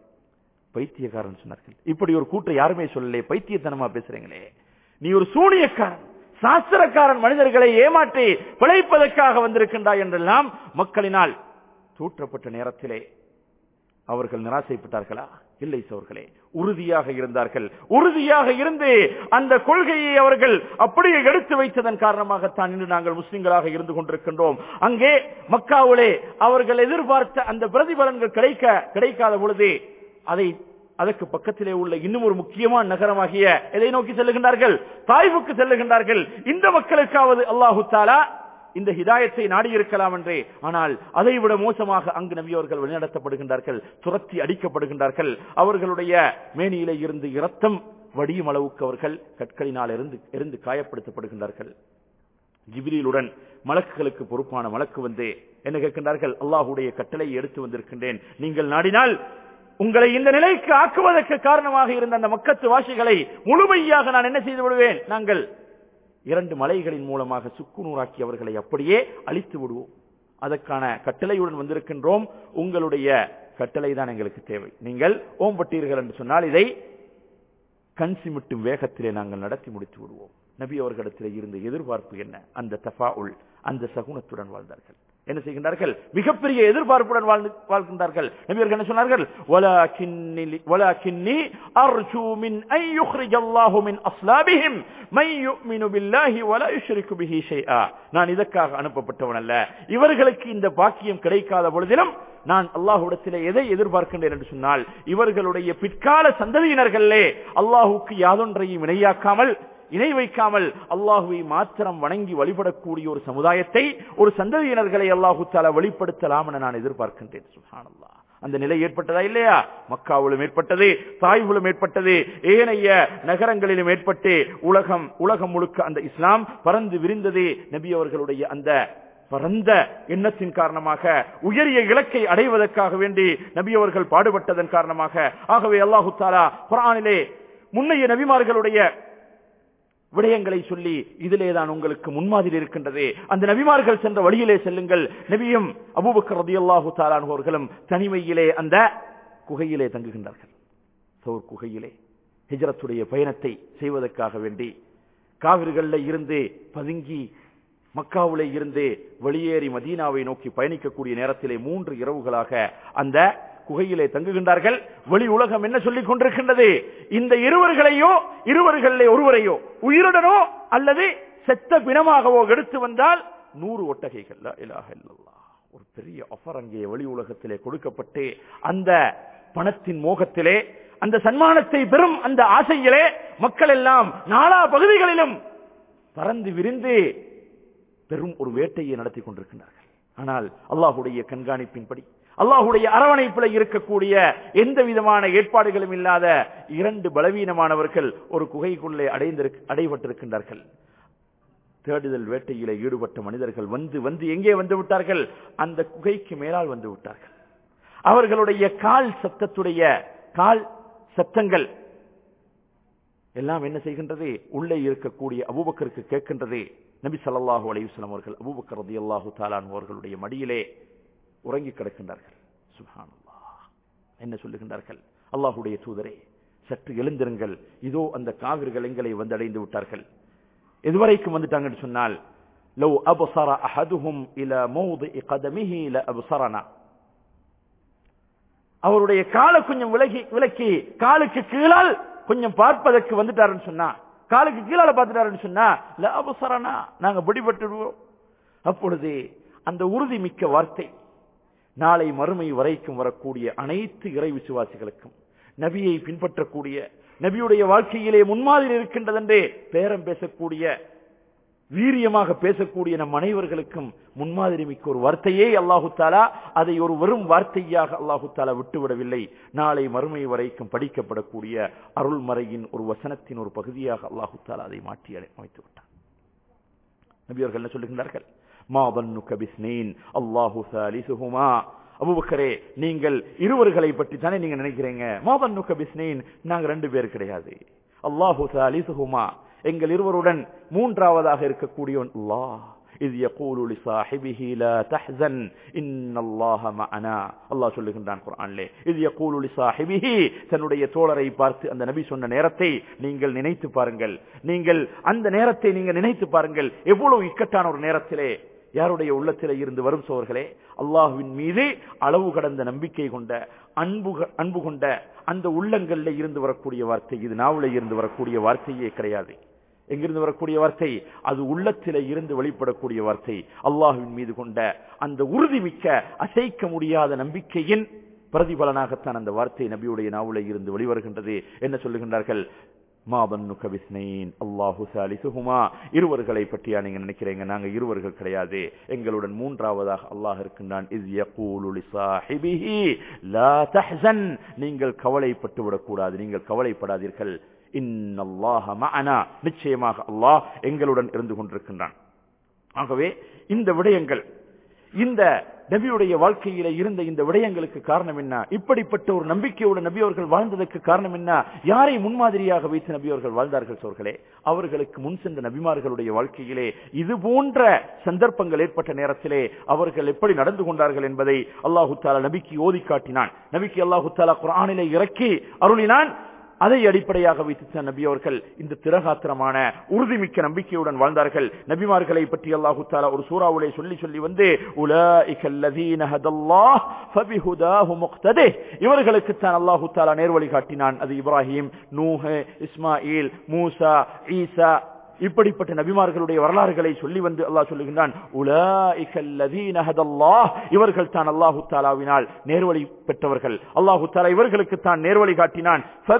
பைத்தியக்காரன் சொன்னார்கள் இப்படி ஒரு கூற்றை யாருமே சொல்லலே பைத்தியத்தனமா பேசுறீங்களே நீ ஒரு சூனியக்காரன் சாஸ்திரக்காரன் மனிதர்களை ஏமாற்றி பிழைப்பதற்காக வந்திருக்கின்றாய் என்றெல்லாம் மக்களினால் தூற்றப்பட்ட நேரத்திலே அவர்கள் நிராசைப்பட்டார்களா இல்லை சோர்களே உறுதியாக இருந்தார்கள் உறுதியாக இருந்து அந்த கொள்கையை அவர்கள் அப்படியே எடுத்து வைத்ததன் காரணமாகத்தான் இன்று நாங்கள் முஸ்லிம்களாக இருந்து கொண்டிருக்கின்றோம் அங்கே மக்காவிலே அவர்கள் எதிர்பார்த்த அந்த பிரதிபலன்கள் கிடைக்க கிடைக்காத பொழுது அதை அதற்கு பக்கத்திலே உள்ள இன்னும் ஒரு முக்கியமான நகரமாகிய எதை நோக்கி செல்லுகின்றார்கள் தாய்வுக்கு செல்லுகின்றார்கள் இந்த மக்களுக்காவது அல்லாஹு தாலா இந்த ஹிதாயத்தை நாடி இருக்கலாம் என்றே ஆனால் அதை விட மோசமாக அங்கு நபி அவர்கள் வழிநடத்தப்படுகின்றார்கள் துரத்தி அடிக்கப்படுகின்றார்கள் அவர்களுடைய மேனியிலே இருந்து இரத்தம் வடியும் அளவுக்கு அவர்கள் கற்களினால் இருந்து இருந்து காயப்படுத்தப்படுகின்றார்கள் ஜிபிரிலுடன் மலக்குகளுக்கு பொறுப்பான மலக்கு வந்து என்ன கேட்கின்றார்கள் அல்லாஹுடைய கட்டளை எடுத்து வந்திருக்கின்றேன் நீங்கள் நாடினால் உங்களை இந்த நிலைக்கு ஆக்குவதற்கு காரணமாக இருந்த அந்த மக்கத்து வாசிகளை முழுமையாக நான் என்ன செய்து விடுவேன் நாங்கள் இரண்டு மலைகளின் மூலமாக சுக்குநூறாக்கி அவர்களை அப்படியே அழித்து விடுவோம் அதற்கான கட்டளையுடன் வந்திருக்கின்றோம் உங்களுடைய கட்டளை தான் எங்களுக்கு தேவை நீங்கள் ஓம்பட்டீர்கள் என்று சொன்னால் இதை கண் சிமிட்டும் வேகத்திலே நாங்கள் நடத்தி முடித்து விடுவோம் நபி அவர்களிடத்திலே இருந்த எதிர்பார்ப்பு என்ன அந்த தஃபா உள் அந்த சகுனத்துடன் வாழ்ந்தார்கள் என்ன செய்கின்றார்கள் மிகப்பெரிய எதிர்பார்ப்புடன் வாழ்ந்து வாழ்கின்றார்கள் நபியர்கள் என்ன சொன்னார்கள் வலாகின்னி வலாகின்னி அர்ஜு மின் ஐ யுக்ரிஜ அல்லாஹு மின் அஸ்லாபிஹிம் மை யுமினு பில்லாஹி வலா யுஷ்ரிகு பிஹி ஷைஆ நான் இதற்காக அனுப்பப்பட்டவன் அல்ல இவர்களுக்கு இந்த பாக்கியம் கிடைக்காத பொழுதிலும் நான் அல்லாஹுடத்திலே எதை எதிர்பார்க்கின்றேன் என்று சொன்னால் இவர்களுடைய பிற்கால சந்ததியினர்களே அல்லாஹுக்கு யாதொன்றையும் இணையாக்காமல் இணை வைக்காமல் அல்லாஹுவை மாத்திரம் வணங்கி வழிபடக்கூடிய ஒரு சமுதாயத்தை ஒரு சந்ததியினர்களை அல்லாஹு தாலா வெளிப்படுத்தலாம் என நான் எதிர்பார்க்கின்றேன் சுஹானல்லா அந்த நிலை ஏற்பட்டதா இல்லையா மக்காவிலும் ஏற்பட்டது தாய்விலும் ஏற்பட்டது ஏனைய நகரங்களிலும் ஏற்பட்டு உலகம் உலகம் முழுக்க அந்த இஸ்லாம் பறந்து விரிந்தது நபி அவர்களுடைய அந்த பரந்த எண்ணத்தின் காரணமாக உயரிய இலக்கை அடைவதற்காக வேண்டி நபி அவர்கள் பாடுபட்டதன் காரணமாக ஆகவே அல்லாஹு தாலா குரானிலே முன்னைய நபிமார்களுடைய விடயங்களை சொல்லி இதிலே தான் உங்களுக்கு முன்மாதிரி இருக்கின்றது அந்த நபிமார்கள் சென்ற வழியிலே செல்லுங்கள் நபியும் அபூபக்கர் ரதியல்லாஹு தாலான் அவர்களும் தனிமையிலே அந்த குகையிலே தங்குகின்றார்கள் சோர் குகையிலே ஹிஜரத்துடைய பயணத்தை செய்வதற்காக வேண்டி காவிரிகளில் இருந்து பதுங்கி மக்காவிலே இருந்து வெளியேறி மதீனாவை நோக்கி பயணிக்கக்கூடிய நேரத்திலே மூன்று இரவுகளாக அந்த குகையிலே தங்குகின்றார்கள் வெளி உலகம் என்ன சொல்லிக் கொண்டிருக்கின்றது இந்த இருவர்களையோ இருவர்களிலே ஒருவரையோ உயிருடனோ அல்லது செத்த பிணமாகவோ எடுத்து வந்தால் நூறு ஒட்டகைகள் ஒரு பெரிய ஆஃபர் அங்கே வெளி உலகத்திலே கொடுக்கப்பட்டு அந்த பணத்தின் மோகத்திலே அந்த சன்மானத்தை பெறும் அந்த ஆசையிலே மக்கள் எல்லாம் நாலா பகுதிகளிலும் பறந்து விரிந்து பெரும் ஒரு வேட்டையை நடத்தி கொண்டிருக்கின்றார்கள் ஆனால் அல்லாஹுடைய கண்காணிப்பின்படி அல்லாஹுடைய அரவணைப்பில் இருக்கக்கூடிய எந்த விதமான ஏற்பாடுகளும் இல்லாத இரண்டு பலவீனமானவர்கள் ஒரு குகைக்குள்ளே அடைந்திரு அடைபட்டிருக்கின்றார்கள் தேடுதல் வேட்டையில ஈடுபட்ட மனிதர்கள் வந்து வந்து எங்கே வந்து விட்டார்கள் அந்த குகைக்கு மேலால் வந்து விட்டார்கள் அவர்களுடைய கால் சத்தத்துடைய கால் சத்தங்கள் எல்லாம் என்ன செய்கின்றது உள்ளே இருக்கக்கூடிய அபூபக்கருக்கு கேட்கின்றது நபி சல்லாஹூ அலையுஸ்லாம் அவர்கள் அபூபக்கர் ரதி அல்லாஹு தாலான் அவர்களுடைய மடியிலே உறங்கி கிடக்கின்றார்கள் சுஹானல்லா என்ன சொல்லுகின்றார்கள் அல்லாஹுடைய தூதரே சற்று எழுந்திருங்கள் இதோ அந்த காவிர்கள் எங்களை வந்து அடைந்து விட்டார்கள் எதுவரைக்கும் வந்துட்டாங்கன்னு சொன்னால் லவ் அபசர அஹதுஹும் இல மௌது கதமிஹி ல அபசரனா அவருடைய காலை கொஞ்சம் விலகி விலக்கி காலுக்கு கீழால் கொஞ்சம் பார்ப்பதற்கு வந்துட்டாருன்னு சொன்னா காலுக்கு கீழால பார்த்துட்டாருன்னு சொன்னா ல அபசரனா நாங்க பிடிபட்டுடுவோம் அப்பொழுது அந்த உறுதி மிக்க வார்த்தை நாளை மறுமை வரைக்கும் வரக்கூடிய அனைத்து இறை விசுவாசிகளுக்கும் நபியை பின்பற்றக்கூடிய நபியுடைய வாழ்க்கையிலே முன்மாதிரி இருக்கின்றதென்றே பேரம் பேசக்கூடிய வீரியமாக பேசக்கூடிய நம் அனைவர்களுக்கும் முன்மாதிரி மிக்க ஒரு வார்த்தையே அல்லாஹு தாலா அதை ஒரு வெறும் வார்த்தையாக அல்லாஹு தாலா விட்டுவிடவில்லை நாளை மறுமை வரைக்கும் படிக்கப்படக்கூடிய அருள்மறையின் ஒரு வசனத்தின் ஒரு பகுதியாக அல்லாஹு தாலா அதை மாற்றி அமைத்து விட்டார் நபியர்கள் என்ன சொல்லுகின்றார்கள் மாதன்னு பிஸ்னீன் அல்லாஹு சாலிசுஹுமா அபுபக்கரே நீங்கள் இருவர்களை பற்றி தானே நீங்க நினைக்கிறீங்க மாதன்னு பிஸ்னீன் நாங்க ரெண்டு பேர் கிடையாது அல்லாஹு சாலிசுஹுமா எங்கள் இருவருடன் மூன்றாவதாக இருக்கக்கூடியவன் அல்லாஹ் இது யகூலு லிசாஹிபிஹி லா தஹ்சன் இன்னல்லாஹ மஅனா அல்லாஹ் சொல்லுகின்றான் குர்ஆனிலே இது யகூலு லிசாஹிபிஹி தன்னுடைய தோழரை பார்த்து அந்த நபி சொன்ன நேரத்தை நீங்கள் நினைத்து பாருங்கள் நீங்கள் அந்த நேரத்தை நீங்கள் நினைத்து பாருங்கள் எவ்வளவு இக்கட்டான ஒரு நேரத்திலே யாருடைய உள்ளத்திலே இருந்து வரும் சோர்களே அல்லாஹுவின் மீது அளவு கடந்த நம்பிக்கை கொண்ட அன்பு அன்பு கொண்ட அந்த உள்ளங்கள்ல இருந்து வரக்கூடிய வார்த்தை இது நாவல இருந்து வரக்கூடிய வார்த்தையே கிடையாது எங்கிருந்து வரக்கூடிய வார்த்தை அது உள்ளத்தில இருந்து வெளிப்படக்கூடிய வார்த்தை அல்லாஹுவின் மீது கொண்ட அந்த உறுதிமிக்க அசைக்க முடியாத நம்பிக்கையின் பிரதிபலனாகத்தான் அந்த வார்த்தை நபியுடைய நாவல இருந்து வெளிவருகின்றது என்ன சொல்லுகின்றார்கள் மாபன்னு விஸ்னைன் அல்லாஹு சாலிசுஹுமா இருவர்களை பற்றியா நீங்க நினைக்கிறீங்க நாங்க இருவர்கள் கிடையாது எங்களுடன் மூன்றாவதாக அல்லாஹ் இருக்கின்றான் இஸ் யகூலு லிசாஹிபிஹி லா தஹ்சன் நீங்கள் கவலைப்பட்டு விடக்கூடாது நீங்கள் கவலைப்படாதீர்கள் இன்னல்லாஹ மஅனா நிச்சயமாக அல்லாஹ் எங்களுடன் இருந்து கொண்டிருக்கின்றான் ஆகவே இந்த விடயங்கள் இந்த நபியுடைய வாழ்க்கையில இருந்த இந்த விடயங்களுக்கு காரணம் என்ன இப்படிப்பட்ட ஒரு நம்பிக்கையோட நபி அவர்கள் வாழ்ந்ததற்கு காரணம் என்ன யாரை முன்மாதிரியாக வைத்து நபி அவர்கள் வாழ்ந்தார்கள் சோர்களே அவர்களுக்கு முன் சென்ற நபிமார்களுடைய வாழ்க்கையிலே இது போன்ற சந்தர்ப்பங்கள் ஏற்பட்ட நேரத்திலே அவர்கள் எப்படி நடந்து கொண்டார்கள் என்பதை அல்லாஹு தாலா நபிக்கு ஓதி காட்டினான் நபிக்கு அல்லாஹு தாலா குரானிலே இறக்கி அருளினான் அதை அடிப்படையாக வைத்து நபி அவர்கள் இந்த திரகாத்திரமான உறுதிமிக்க நம்பிக்கையுடன் வாழ்ந்தார்கள் நபிமார்களை பற்றி அல்லாஹு தாலா ஒரு சூறாவுலே சொல்லி சொல்லி வந்து இவர்களுக்கு தான் அல்லாஹு தாலா நேர்வழி காட்டினான் அது இப்ராஹிம் நூஹ் இஸ்மாயில் மூசா ஈசா இப்படிப்பட்ட நபிமார்களுடைய வரலாறுகளை சொல்லி வந்து அல்லாஹ் சொல்லுகின்றான் இவர்கள் தான் அல்லாஹு தாலாவினால் நேர்வழி பெற்றவர்கள் அல்லாஹு தாலா இவர்களுக்கு தான் நேர்வழி காட்டினான்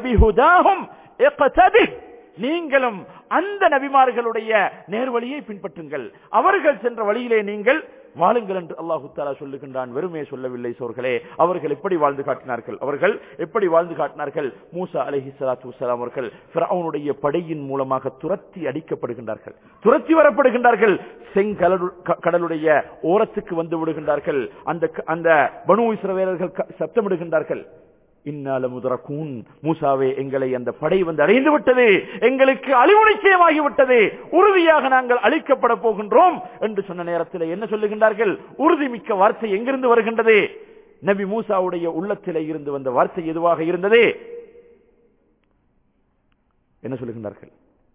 நீங்களும் அந்த நபிமார்களுடைய நேர்வழியை பின்பற்றுங்கள் அவர்கள் சென்ற வழியிலே நீங்கள் வாழுங்கள் என்று அல்லாஹு தாலா சொல்லுகின்றான் வெறுமே சொல்லவில்லை சோர்களே அவர்கள் எப்படி வாழ்ந்து காட்டினார்கள் அவர்கள் எப்படி வாழ்ந்து காட்டினார்கள் மூசா அலஹி சலாத்து வலாம் அவர்கள் அவனுடைய படையின் மூலமாக துரத்தி அடிக்கப்படுகின்றார்கள் துரத்தி வரப்படுகின்றார்கள் செங்கடலு கடலுடைய ஓரத்துக்கு வந்து விடுகின்றார்கள் அந்த அந்த பனு இஸ்ரவேலர்கள் சத்தமிடுகின்றார்கள் இன்னால முதரக்கூன் மூசாவே எங்களை அந்த படை வந்து அடைந்து விட்டது எங்களுக்கு அழிவு நிச்சயமாகி விட்டது உறுதியாக நாங்கள் அழிக்கப்பட போகின்றோம் என்று சொன்ன நேரத்தில் என்ன சொல்லுகின்றார்கள் உறுதிமிக்க வார்த்தை எங்கிருந்து வருகின்றது நபி மூசாவுடைய உள்ளத்திலே இருந்து வந்த வார்த்தை எதுவாக இருந்தது என்ன சொல்லுகின்றார்கள்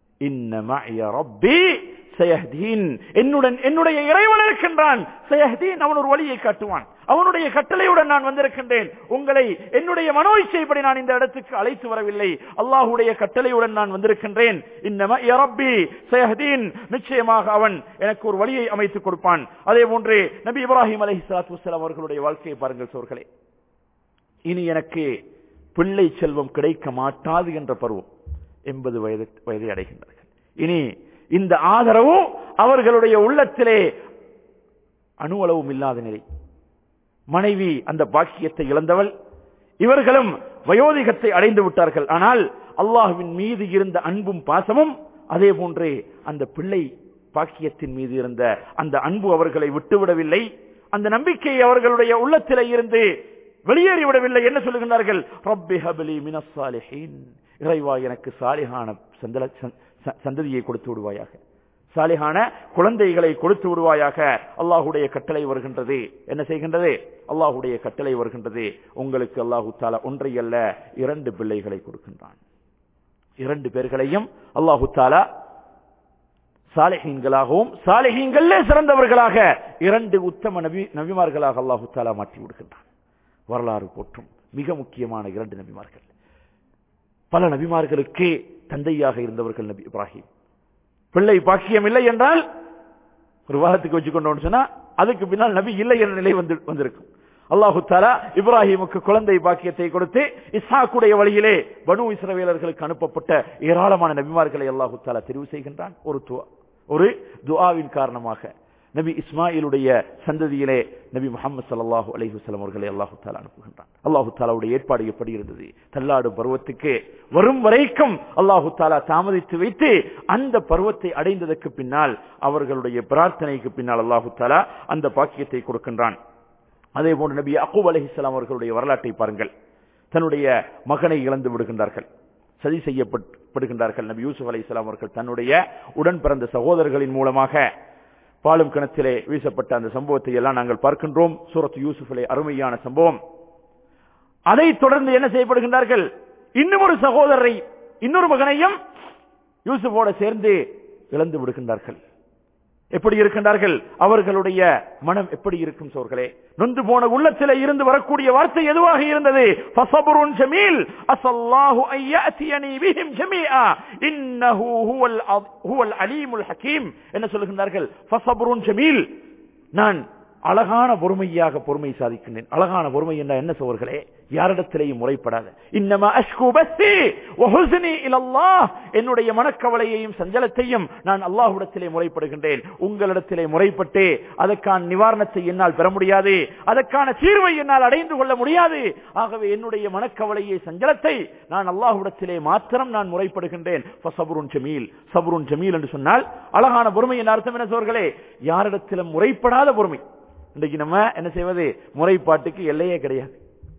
என்னுடன் என்னுடைய இறைவன் இருக்கின்றான் அவன் ஒரு வழியை காட்டுவான் அவனுடைய கட்டளையுடன் நான் வந்திருக்கின்றேன் உங்களை என்னுடைய மனோ இச்சைப்படி நான் இந்த இடத்துக்கு அழைத்து வரவில்லை அல்லாஹுடைய கட்டளையுடன் நான் வந்திருக்கின்றேன் நிச்சயமாக அவன் எனக்கு ஒரு வழியை அமைத்துக் கொடுப்பான் அதே போன்று நபி இப்ராஹிம் அலஹி சலாத்து வலாம் அவர்களுடைய வாழ்க்கையை பாருங்கள் சோர்களே இனி எனக்கு பிள்ளை செல்வம் கிடைக்க மாட்டாது என்ற பருவம் எண்பது வயது வயதை அடைகின்றார்கள் இனி இந்த ஆதரவும் அவர்களுடைய உள்ளத்திலே அணுவளவும் இல்லாத நிலை மனைவி அந்த பாக்கியத்தை இழந்தவள் இவர்களும் வயோதிகத்தை அடைந்து விட்டார்கள் ஆனால் அல்லாஹுவின் மீது இருந்த அன்பும் பாசமும் அதே போன்றே அந்த பிள்ளை பாக்கியத்தின் மீது இருந்த அந்த அன்பு அவர்களை விட்டுவிடவில்லை அந்த நம்பிக்கை அவர்களுடைய உள்ளத்திலே இருந்து வெளியேறிவிடவில்லை என்ன சொல்லுகின்றார்கள் ரப்பி ஹபலி மினசாலிஹீன் இறைவா எனக்கு சாலிஹான சந்ததியை கொடுத்து விடுவாயாக சாலிஹான குழந்தைகளை கொடுத்து விடுவாயாக அல்லாஹுடைய கட்டளை வருகின்றது என்ன செய்கின்றது அல்லாஹுடைய கட்டளை வருகின்றது உங்களுக்கு அல்லாஹு தாலா ஒன்றை அல்ல இரண்டு பிள்ளைகளை கொடுக்கின்றான் இரண்டு பேர்களையும் அல்லாஹு தாலா சாலிஹீன்களாகவும் சாலிஹீன்களே சிறந்தவர்களாக இரண்டு உத்தம நபி நபிமார்களாக அல்லாஹு தாலா மாற்றி விடுகின்றான் வரலாறு போற்றும் மிக முக்கியமான இரண்டு நபிமார்கள் பல நபிமார்களுக்கு தந்தையாக இருந்தவர்கள் நபி இப்ராஹிம் பிள்ளை பாக்கியம் இல்லை என்றால் ஒரு வாரத்துக்கு வச்சுக்கொண்டோம்னு சொன்னா அதுக்கு பின்னால் நபி இல்லை என்ற நிலை வந்து வந்திருக்கும் அல்லாஹு தாலா இப்ராஹிமுக்கு குழந்தை பாக்கியத்தை கொடுத்து இஸ்ஹாக்குடைய வழியிலே பனு இஸ்ரவேலர்களுக்கு அனுப்பப்பட்ட ஏராளமான நபிமார்களை அல்லாஹு தாலா தெரிவு செய்கின்றான் ஒரு துவா ஒரு துவாவின் காரணமாக நபி இஸ்மாயிலுடைய சந்ததியிலே நபி முகமது சல்லாஹூ அலஹி வஸ்லம் அவர்களை அல்லாஹு தாலா அனுப்புகின்றான் அல்லாஹு தாலாவுடைய ஏற்பாடு எப்படி இருந்தது தள்ளாடு பருவத்துக்கு வரும் வரைக்கும் அல்லாஹு தாலா தாமதித்து வைத்து அந்த பருவத்தை அடைந்ததற்கு பின்னால் அவர்களுடைய பிரார்த்தனைக்கு பின்னால் அல்லாஹு தாலா அந்த பாக்கியத்தை கொடுக்கின்றான் அதே போன்று நபி அக்கூப் அலஹிஸ்லாம் அவர்களுடைய வரலாற்றை பாருங்கள் தன்னுடைய மகனை இழந்து விடுகின்றார்கள் சதி செய்யப்படுகின்றார்கள் நபி யூசுப் அலி இஸ்லாம் அவர்கள் தன்னுடைய உடன் பிறந்த சகோதரர்களின் மூலமாக பாலும் கிணத்திலே வீசப்பட்ட அந்த சம்பவத்தை எல்லாம் நாங்கள் பார்க்கின்றோம் சூரத் யூசுஃபிலே அருமையான சம்பவம் அதைத் தொடர்ந்து என்ன செய்யப்படுகின்றார்கள் இன்னும் ஒரு சகோதரரை இன்னொரு மகனையும் யூசுஃபோட சேர்ந்து இழந்து விடுகின்றார்கள் எப்படி இருக்கின்றார்கள் அவர்களுடைய மனம் எப்படி இருக்கும் சோர்களே நொந்து போன உள்ளத்திலே இருந்து வரக்கூடிய வார்த்தை எதுவாக இருந்தது ஃபஸபுருன் ஜமீல் அஸல்லாஹு அன் யஅதியனி பிஹிம் ஜமீஆ இன்னஹு ஹுவல் அ- ஹுவல் அலீமுல் ஹகீம் என்ன சொல்லுகின்றார்கள் ஃபஸபுருன் ஜமீல் நான் அழகான பொறுமையாக பொறுமை சாதிக்கின்றேன் அழகான பொறுமை என்ன என்ன சோர்களே யாரிடத்திலேயும் முறைப்படாத இன்னமா அஷ்கு பஸ்ஸி வஹுஸ்னி இலல்லாஹ் என்னுடைய மனக்கவலையையும் சஞ்சலத்தையும் நான் அல்லாஹ்விடத்திலே முறைப்படுகின்றேன் உங்களிடத்திலே முறைப்பட்டு அதற்கான நிவாரணத்தை என்னால் பெற முடியாது அதற்கான தீர்வை என்னால் அடைந்து கொள்ள முடியாது ஆகவே என்னுடைய மனக்கவலையை சஞ்சலத்தை நான் அல்லாஹ்விடத்திலே மாத்திரம் நான் முறைப்படுகின்றேன் ஃபஸபுருன் ஜமீல் சபுருன் ஜமீல் என்று சொன்னால் அழகான பொறுமை என்ற அர்த்தம் என்ன சோர்களே யாரிடத்திலும் முறைப்படாத பொறுமை இன்றைக்கு நம்ம என்ன செய்வது முறைப்பாட்டுக்கு எல்லையே கிடையாது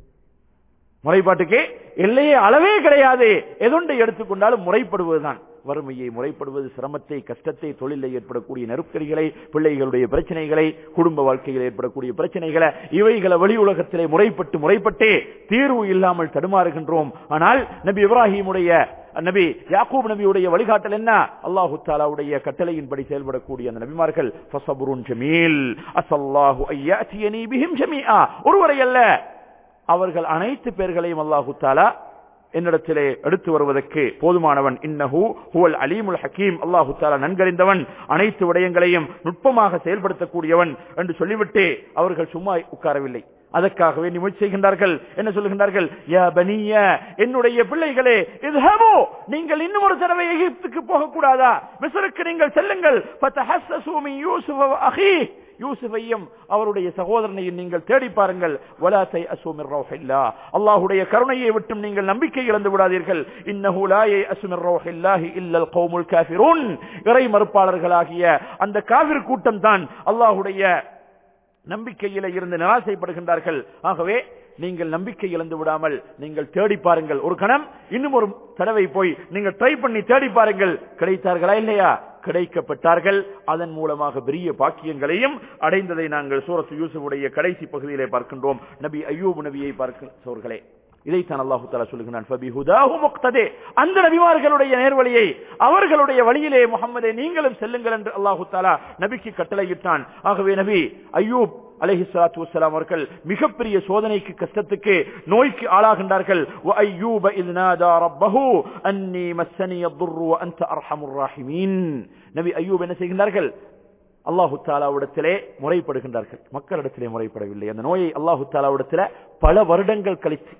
முறைப்பாட்டுக்கு எல்லையே அளவே கிடையாது எதொன்றை எடுத்துக்கொண்டாலும் முறைப்படுவதுதான் வறுமையை முறைப்படுவது சிரமத்தை கஷ்டத்தை தொழிலில் ஏற்படக்கூடிய நெருக்கடிகளை பிள்ளைகளுடைய பிரச்சனைகளை குடும்ப வாழ்க்கையில் ஏற்படக்கூடிய பிரச்சனைகளை இவைகளை வெளி உலகத்திலே முறைப்பட்டு முறைப்பட்டே தீர்வு இல்லாமல் தடுமாறுகின்றோம் ஆனால் நபி இப்ராஹிமுடைய நபி யாக்கூப் நபியுடைய வழிகாட்டல் என்ன அல்லாஹு தாலாவுடைய கட்டளையின்படி செயல்படக்கூடிய அந்த நபிமார்கள் ஃபஸபுருன் ஜமீல் அஸல்லாஹு ஐயாத்தியனி பிஹிம் ஜமீஆ ஒருவரை அல்ல அவர்கள் அனைத்து பேர்களையும் அல்லாஹு தாலா என்னிடத்திலே எடுத்து வருவதற்கு போதுமானவன் இன்னஹு ஹுவல் அலீமுல் ஹக்கீம் அல்லாஹு தாலா நன்கறிந்தவன் அனைத்து விடயங்களையும் நுட்பமாக செயல்படுத்தக்கூடியவன் என்று சொல்லிவிட்டு அவர்கள் சும்மா உட்காரவில்லை அதற்காகவே முயற்சி செய்கின்றார்கள் என்ன சொல்லுகின்றார்கள் யா பனிய என்னுடைய பிள்ளைகளே இத்ஹபு நீங்கள் இன்னும் ஒரு தடவை எகிப்துக்கு போக கூடாதா மிஸ்ருக்கு நீங்கள் செல்லுங்கள் ஃபதஹஸ்ஸஸு மின் யூசுஃப வ அஹீஹ் யூசுஃபையும் அவருடைய சகோதரனையும் நீங்கள் தேடி பாருங்கள் வலா தயஅசு மின் ரௌஹில்லா அல்லாஹ்வுடைய கருணையை விட்டும் நீங்கள் நம்பிக்கை இழந்து விடாதீர்கள் இன்னஹு லா யயஅசு மின் ரௌஹில்லாஹி இல்லல் கௌமுல் காஃபிரூன் இறை மறுப்பாளர்களாகிய அந்த காஃபிர் கூட்டம் தான் அல்லாஹ்வுடைய நம்பிக்கையில இருந்து நிராசைப்படுகின்றார்கள் ஆகவே நீங்கள் நம்பிக்கை இழந்து விடாமல் நீங்கள் தேடி பாருங்கள் ஒரு கணம் இன்னும் ஒரு தடவை போய் நீங்கள் ட்ரை பண்ணி தேடி பாருங்கள் கிடைத்தார்களா இல்லையா கிடைக்கப்பட்டார்கள் அதன் மூலமாக பெரிய பாக்கியங்களையும் அடைந்ததை நாங்கள் சூரத்து யூசுஃபுடைய கடைசி பகுதியிலே பார்க்கின்றோம் நபி அய்யூப் நபியை பார்க்கிறவர்களே இதைத்தான் அல்லாஹு தாலா சொல்லுகிறான் ஃபபிஹுதாஹு முக்ததே அந்த நபிமார்களுடைய நேர்வழியை அவர்களுடைய வழியிலே முகம்மதே நீங்களும் செல்லுங்கள் என்று அல்லாஹு தாலா நபிக்கு கட்டளையிட்டான் ஆகவே நபி அய்யூப் அலைஹி ஸலாத்து வஸ்ஸலாம் அவர்கள் மிகப்பெரிய சோதனைக்கு கஷ்டத்துக்கு நோய்க்கு ஆளாகின்றார்கள் வ அய்யூப இத் நாதா ரப்பஹு அன்னி மஸ்ஸனி الضر وانت ارحم الراحمين நபி அய்யூப் என்ன செய்கின்றார்கள் அல்லாஹு தாலாவிடத்திலே முறைப்படுகின்றார்கள் மக்களிடத்திலே முறைப்படவில்லை அந்த நோயை அல்லாஹு தாலாவிடத்திலே பல வருடங்கள் கழித்து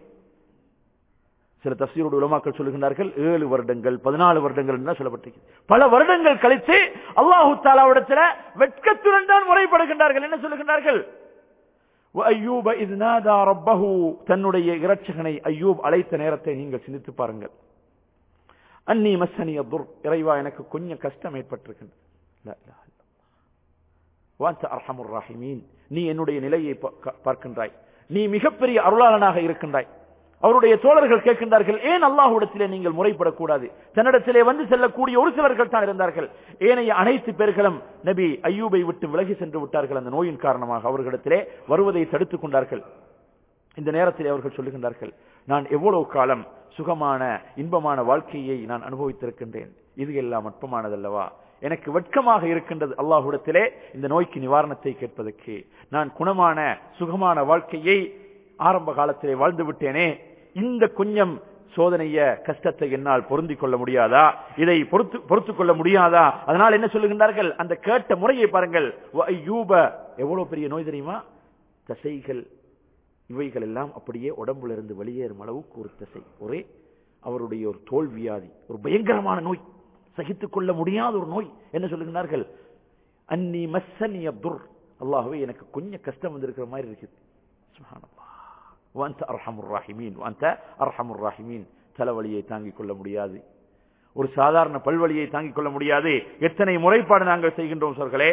சில தப்சீரோட உலமாக்கள் சொல்லுகின்றார்கள் ஏழு வருடங்கள் பதினாலு வருடங்கள் என்று தான் சொல்லப்பட்டிருக்கிறது பல வருடங்கள் கழித்து அல்லாஹு தாலாவிடத்தில் வெட்கத்துடன் தான் முறைப்படுகின்றார்கள் என்ன சொல்லுகின்றார்கள் அய்யூப இது நாதா ரப்பஹு தன்னுடைய இரட்சகனை அய்யூப் அழைத்த நேரத்தை நீங்கள் சிந்தித்து பாருங்கள் அன்னி மஸ்ஸனி அத்துர் இறைவா எனக்கு கொஞ்சம் கஷ்டம் ஏற்பட்டிருக்கின்றது லா இலாஹ இல்லல்லாஹ். வான்த அர்ஹமுர் ராஹிமீன் நீ என்னுடைய நிலையை பா- பார்க்கின்றாய் நீ மிகப்பெரிய அருளாளனாக இருக்கின்றாய் அவருடைய தோழர்கள் கேட்கின்றார்கள் ஏன் அல்லாஹ்விடத்திலே நீங்கள் முறைப்படக்கூடாது தன்னிடத்திலே வந்து செல்லக்கூடிய ஒரு சிலர்கள் தான் இருந்தார்கள் ஏனைய அனைத்து பேர்களும் நபி ஐயூபை விட்டு விலகி சென்று விட்டார்கள் அந்த நோயின் காரணமாக அவர்களிடத்திலே வருவதை தடுத்துக் கொண்டார்கள் இந்த நேரத்தில் அவர்கள் சொல்லுகின்றார்கள் நான் எவ்வளவு காலம் சுகமான இன்பமான வாழ்க்கையை நான் அனுபவித்திருக்கின்றேன் இது எல்லாம் அற்பமானதல்லவா எனக்கு வெட்கமாக இருக்கின்றது அல்லாஹ்விடத்திலே இந்த நோய்க்கு நிவாரணத்தை கேட்பதற்கு நான் குணமான சுகமான வாழ்க்கையை ஆரம்ப காலத்திலே வாழ்ந்து விட்டேனே இந்த கொஞ்சம் சோதனைய கஷ்டத்தை என்னால் பொருந்திக் கொள்ள முடியாதா இதை பொறுத்து பொறுத்துக் கொள்ள முடியாதா அதனால் என்ன சொல்லுகின்றார்கள் அந்த கேட்ட முறையை பாருங்கள் வ அய்யூப எவ்வளவு பெரிய நோய் தெரியுமா தசைகள் இவைகள் எல்லாம் அப்படியே உடம்புல இருந்து வெளியேறும் அளவுக்கு ஒரு தசை ஒரே அவருடைய ஒரு தோல் வியாதி ஒரு பயங்கரமான நோய் சகித்துக் கொள்ள முடியாத ஒரு நோய் என்ன சொல்லுகிறார்கள் அன்னி மஸ்ஸனி அப்துர் அல்லாஹ்வே எனக்கு கொஞ்சம் கஷ்டம் வந்திருக்கிற மாதிரி இருக்குது சுப்ஹானல்லாஹ் வஅன்த அர்ஹமுர் ராஹிமீன் வஅன்த அர்ஹமுர் ராஹிமீன் தலைவலியை தாங்கிக் கொள்ள முடியாது ஒரு சாதாரண பல்வலியை தாங்கிக் கொள்ள முடியாது எத்தனை முறைப்பாடு நாங்கள் செய்கின்றோம் சர்களே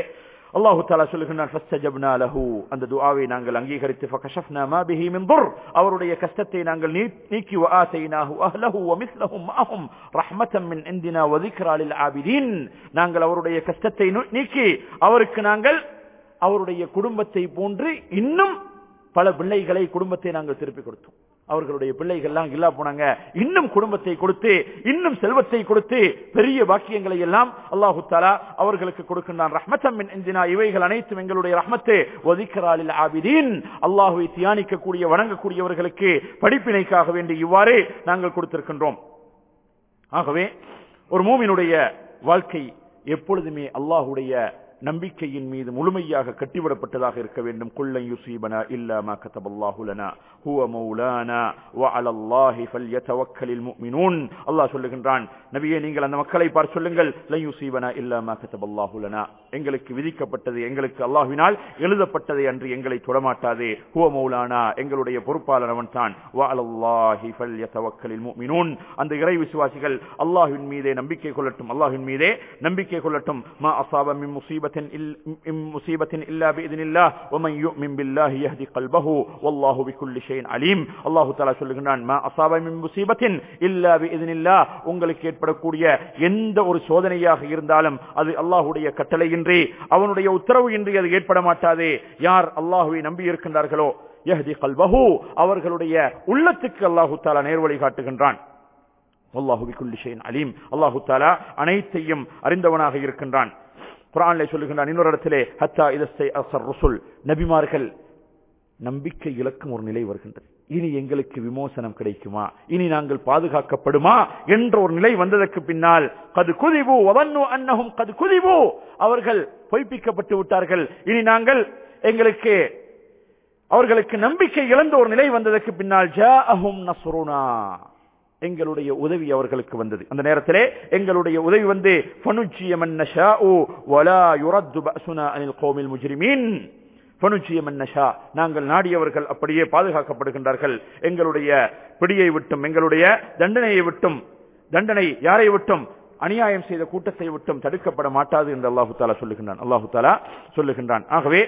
அல்லாஹு தாலா சொல்லுகின்றான் ஃபஸ்தஜப்னா லஹு அந்த துஆவை நாங்கள் அங்கீகரித்து ஃபகஷஃப்னா மா பிஹி மின் துர் அவருடைய கஷ்டத்தை நாங்கள் நீ- நீக்கி வஆதைனாஹு அஹ்லஹு வமிஸ்லஹும் மஅஹும் ரஹ்மத்தம் மின் இந்தினா வ ذிக்ரா லில் ஆபிதீன் நாங்கள் அவருடைய கஷ்டத்தை நு- நீக்கி அவருக்கு நாங்கள் அவருடைய குடும்பத்தை போன்று இன்னும் பல பிள்ளைகளை குடும்பத்தை நாங்கள் திருப்பி கொடுத்தோம் அவர்களுடைய பிள்ளைகள்லாம் இல்லா போனாங்க இன்னும் குடும்பத்தை கொடுத்து இன்னும் செல்வத்தை கொடுத்து பெரிய பாக்கியங்களை எல்லாம் அல்லாஹு தாலா அவர்களுக்கு கொடுக்கின்றான் ரஹ்மத்தம் மின் இந்தினா இவைகள் அனைத்தும் எங்களுடைய ரஹ்மத்து ஒதிக்கராலில் ஆபிதீன் அல்லாஹுவை தியானிக்கக்கூடிய வணங்கக்கூடியவர்களுக்கு படிப்பினைக்காக வேண்டி இவ்வாறு நாங்கள் கொடுத்திருக்கின்றோம் ஆகவே ஒரு மூமினுடைய வாழ்க்கை எப்பொழுதுமே அல்லாஹுடைய நம்பிக்கையின் மீது முழுமையாக கட்டிவிடப்பட்டதாக இருக்க வேண்டும் குல்லை யுசீபனா இல்லா மா கதபல்லாஹு லனா ஹுவ மௌலானா வ அலல்லாஹி ஃபல்யதவக்கலில் முஃமினூன் அல்லாஹ் சொல்லுகின்றான் நபியே நீங்கள் அந்த மக்களை பார்த்து சொல்லுங்கள் லை யுசீபனா இல்லா மா கதபல்லாஹு லனா எங்களுக்கு விதிக்கப்பட்டது எங்களுக்கு அல்லாஹ்வினால் எழுதப்பட்டதை அன்று எங்களை தொடமாட்டாதே ஹுவ மௌலானா எங்களுடைய பொறுப்பாளர் அவன் தான் வ அலல்லாஹி ஃபல்யதவக்கலில் முஃமினூன் அந்த இறை விசுவாசிகள் அல்லாஹ்வின் மீதே நம்பிக்கை கொள்ளட்டும் அல்லாஹ்வின் மீதே நம்பிக்கை கொள்ளட்டும் மா அஸாப மின் முஸீபத்தின் இல்- மின் முஸீபத்தின் இல்லா பிஇذنில்லாஹ் வமன் யுமின் பில்லாஹி யஹ்தி கல்பஹு வல்லாஹு பிகுல்லி ஷைஇன் அலீம் அல்லாஹ் தஆலா சொல்லுகிறான் மா அஸாப மின் முஸீபத்தின் இல்லா பிஇذنில்லாஹ் உங்களுக்கு ஏற்படக்கூடிய எந்த ஒரு சோதனையாக இருந்தாலும் அது அல்லாஹ்வுடைய கட்டளையின்றி அவனுடைய உத்தரவு இன்றி அது ஏற்பட மாட்டாதே யார் அல்லாஹ்வை நம்பி இருக்கின்றார்களோ யஹ்தி கல்பஹு அவர்களுடைய உள்ளத்துக்கு அல்லாஹு தஆலா நேர்வழி காட்டுகின்றான் அல்லாஹு பிகுல்லி ஷைஇன் அலீம் அல்லாஹு தஆலா அனைத்தையும் அறிந்தவனாக இருக்கின்றான் குர்ஆனிலே சொல்லுகின்றான் இன்னொரு இடத்திலே ஹத்தா இதஸ்தை அசர் ருசுல் நபிமார்கள் நம்பிக்கை இழக்கும் ஒரு நிலை வருகின்றது இனி எங்களுக்கு விமோசனம் கிடைக்குமா இனி நாங்கள் பாதுகாக்கப்படுமா என்ற ஒரு நிலை வந்ததற்கு பின்னால் கது குதிபு வவன்னு அன்னஹும் கது குதிபு அவர்கள் பொய்ப்பிக்கப்பட்டு விட்டார்கள் இனி நாங்கள் எங்களுக்கு அவர்களுக்கு நம்பிக்கை இழந்த ஒரு நிலை வந்ததற்கு பின்னால் ஜாஅஹும் நஸ்ருனா எங்களுடைய உதவி அவர்களுக்கு வந்தது அந்த நேரத்திலே எங்களுடைய உதவி வந்து ஃபனுஜ்ஜிய மன் நஷாஉ வலா யுரத்து பஅசுனா அனில் கௌமில் முஜ்ரிமீன் ஃபனுஜ்ஜிய மன் நஷா நாங்கள் நாடியவர்கள் அப்படியே பாதுகாக்கப்படுகின்றார்கள் எங்களுடைய பிடியை விட்டும் எங்களுடைய தண்டனையை விட்டும் தண்டனை யாரை விட்டும் அநியாயம் செய்த கூட்டத்தை விட்டும் தடுக்கப்பட மாட்டாது என்று அல்லாஹு தாலா சொல்லுகின்றான் அல்லாஹு தாலா சொல்லுகின்றான் ஆகவே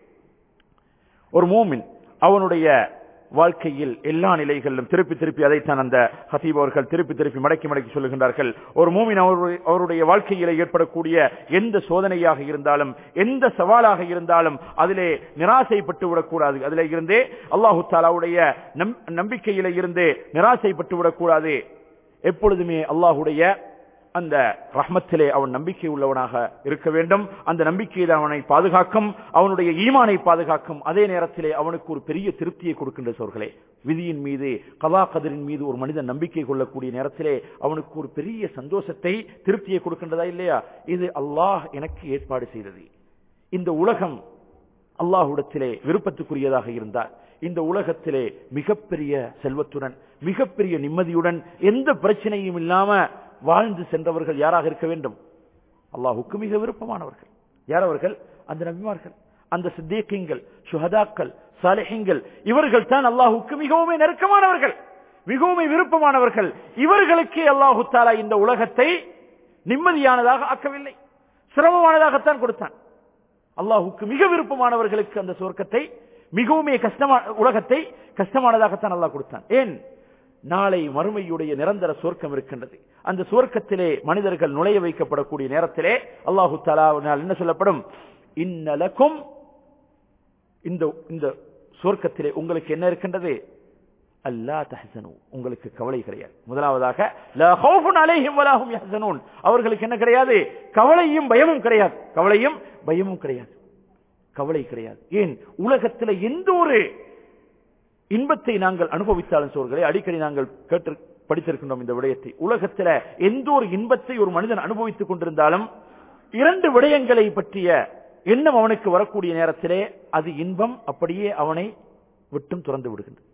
ஒரு மூமின் அவனுடைய வாழ்க்கையில் எல்லா நிலைகளிலும் திருப்பி திருப்பி அதைத்தான் அந்த ஹசீப் அவர்கள் திருப்பி திருப்பி மடக்கி மடக்கி சொல்லுகின்றார்கள் ஒரு மூமின் அவருடைய அவருடைய வாழ்க்கையில ஏற்படக்கூடிய எந்த சோதனையாக இருந்தாலும் எந்த சவாலாக இருந்தாலும் அதிலே நிராசைப்பட்டு விடக்கூடாது அதிலே இருந்தே அல்லாஹு தாலாவுடைய நம்- நம்பிக்கையில இருந்தே நிராசைப்பட்டு விடக்கூடாது எப்பொழுதுமே அல்லாஹுடைய அந்த ரஹ்மத்திலே அவன் நம்பிக்கை உள்ளவனாக இருக்க வேண்டும் அந்த நம்பிக்கையில் அவனை பாதுகாக்கும் அவனுடைய ஈமானை பாதுகாக்கும் அதே நேரத்திலே அவனுக்கு ஒரு பெரிய திருப்தியை கொடுக்கின்ற சோர்களே விதியின் மீது கலா கதிரின் மீது ஒரு மனிதன் நம்பிக்கை கொள்ளக்கூடிய நேரத்திலே அவனுக்கு ஒரு பெரிய சந்தோஷத்தை திருப்தியை கொடுக்கின்றதா இல்லையா இது அல்லாஹ் எனக்கு ஏற்பாடு செய்தது இந்த உலகம் அல்லாஹ்விடத்திலே விருப்பத்துக்குரியதாக இருந்தால் இந்த உலகத்திலே மிகப்பெரிய செல்வத்துடன் மிகப்பெரிய நிம்மதியுடன் எந்த பிரச்சனையும் இல்லாம வாழ்ந்து சென்றவர்கள் யாராக இருக்க வேண்டும் அல்லாஹுக்கு மிக விருப்பமானவர்கள் யார் அவர்கள் அந்த நபிமார்கள் அந்த சித்தீக்கங்கள் சுஹதாக்கள் சாலிஹிங்கள் இவர்கள் தான் அல்லாஹுக்கு மிகவும் நெருக்கமானவர்கள் மிகவும் விருப்பமானவர்கள் இவர்களுக்கே அல்லாஹு தாலா இந்த உலகத்தை நிம்மதியானதாக ஆக்கவில்லை சிரமமானதாகத்தான் கொடுத்தான் அல்லாஹுக்கு மிக விருப்பமானவர்களுக்கு அந்த சுவர்க்கத்தை மிகவும் கஷ்டமா உலகத்தை கஷ்டமானதாகத்தான் அல்லாஹ் கொடுத்தான் ஏன் நாளை மறுமையுடைய நிரந்தர சுவர்க்கம் இருக்கின்றது அந்த சுவர்க்கத்திலே மனிதர்கள் நுழைய வைக்கப்படக்கூடிய நேரத்திலே அல்லாஹு தாலாவினால் என்ன சொல்லப்படும் இன்னலக்கும் இந்த இந்த சுவர்க்கத்திலே உங்களுக்கு என்ன இருக்கின்றது அல்லா தஹசனு உங்களுக்கு கவலை கிடையாது முதலாவதாக லா ஹவுஃபுன் அலைஹிம் வலா ஹும் யஹ்சனூன் அவர்களுக்கு என்ன கிடையாது கவலையும் பயமும் கிடையாது கவலையும் பயமும் கிடையாது கவலை கிடையாது ஏன் உலகத்தில் எந்த ஒரு இன்பத்தை நாங்கள் அனுபவித்தாலும் சோர்களே அடிக்கடி நாங்கள் கேட்டு படித்திருக்கின்றோம் இந்த விடயத்தை உலகத்தில் எந்த ஒரு இன்பத்தை ஒரு மனிதன் அனுபவித்துக் கொண்டிருந்தாலும் இரண்டு விடயங்களை பற்றிய எண்ணம் அவனுக்கு வரக்கூடிய நேரத்திலே அது இன்பம் அப்படியே அவனை விட்டும் துறந்து விடுகின்றது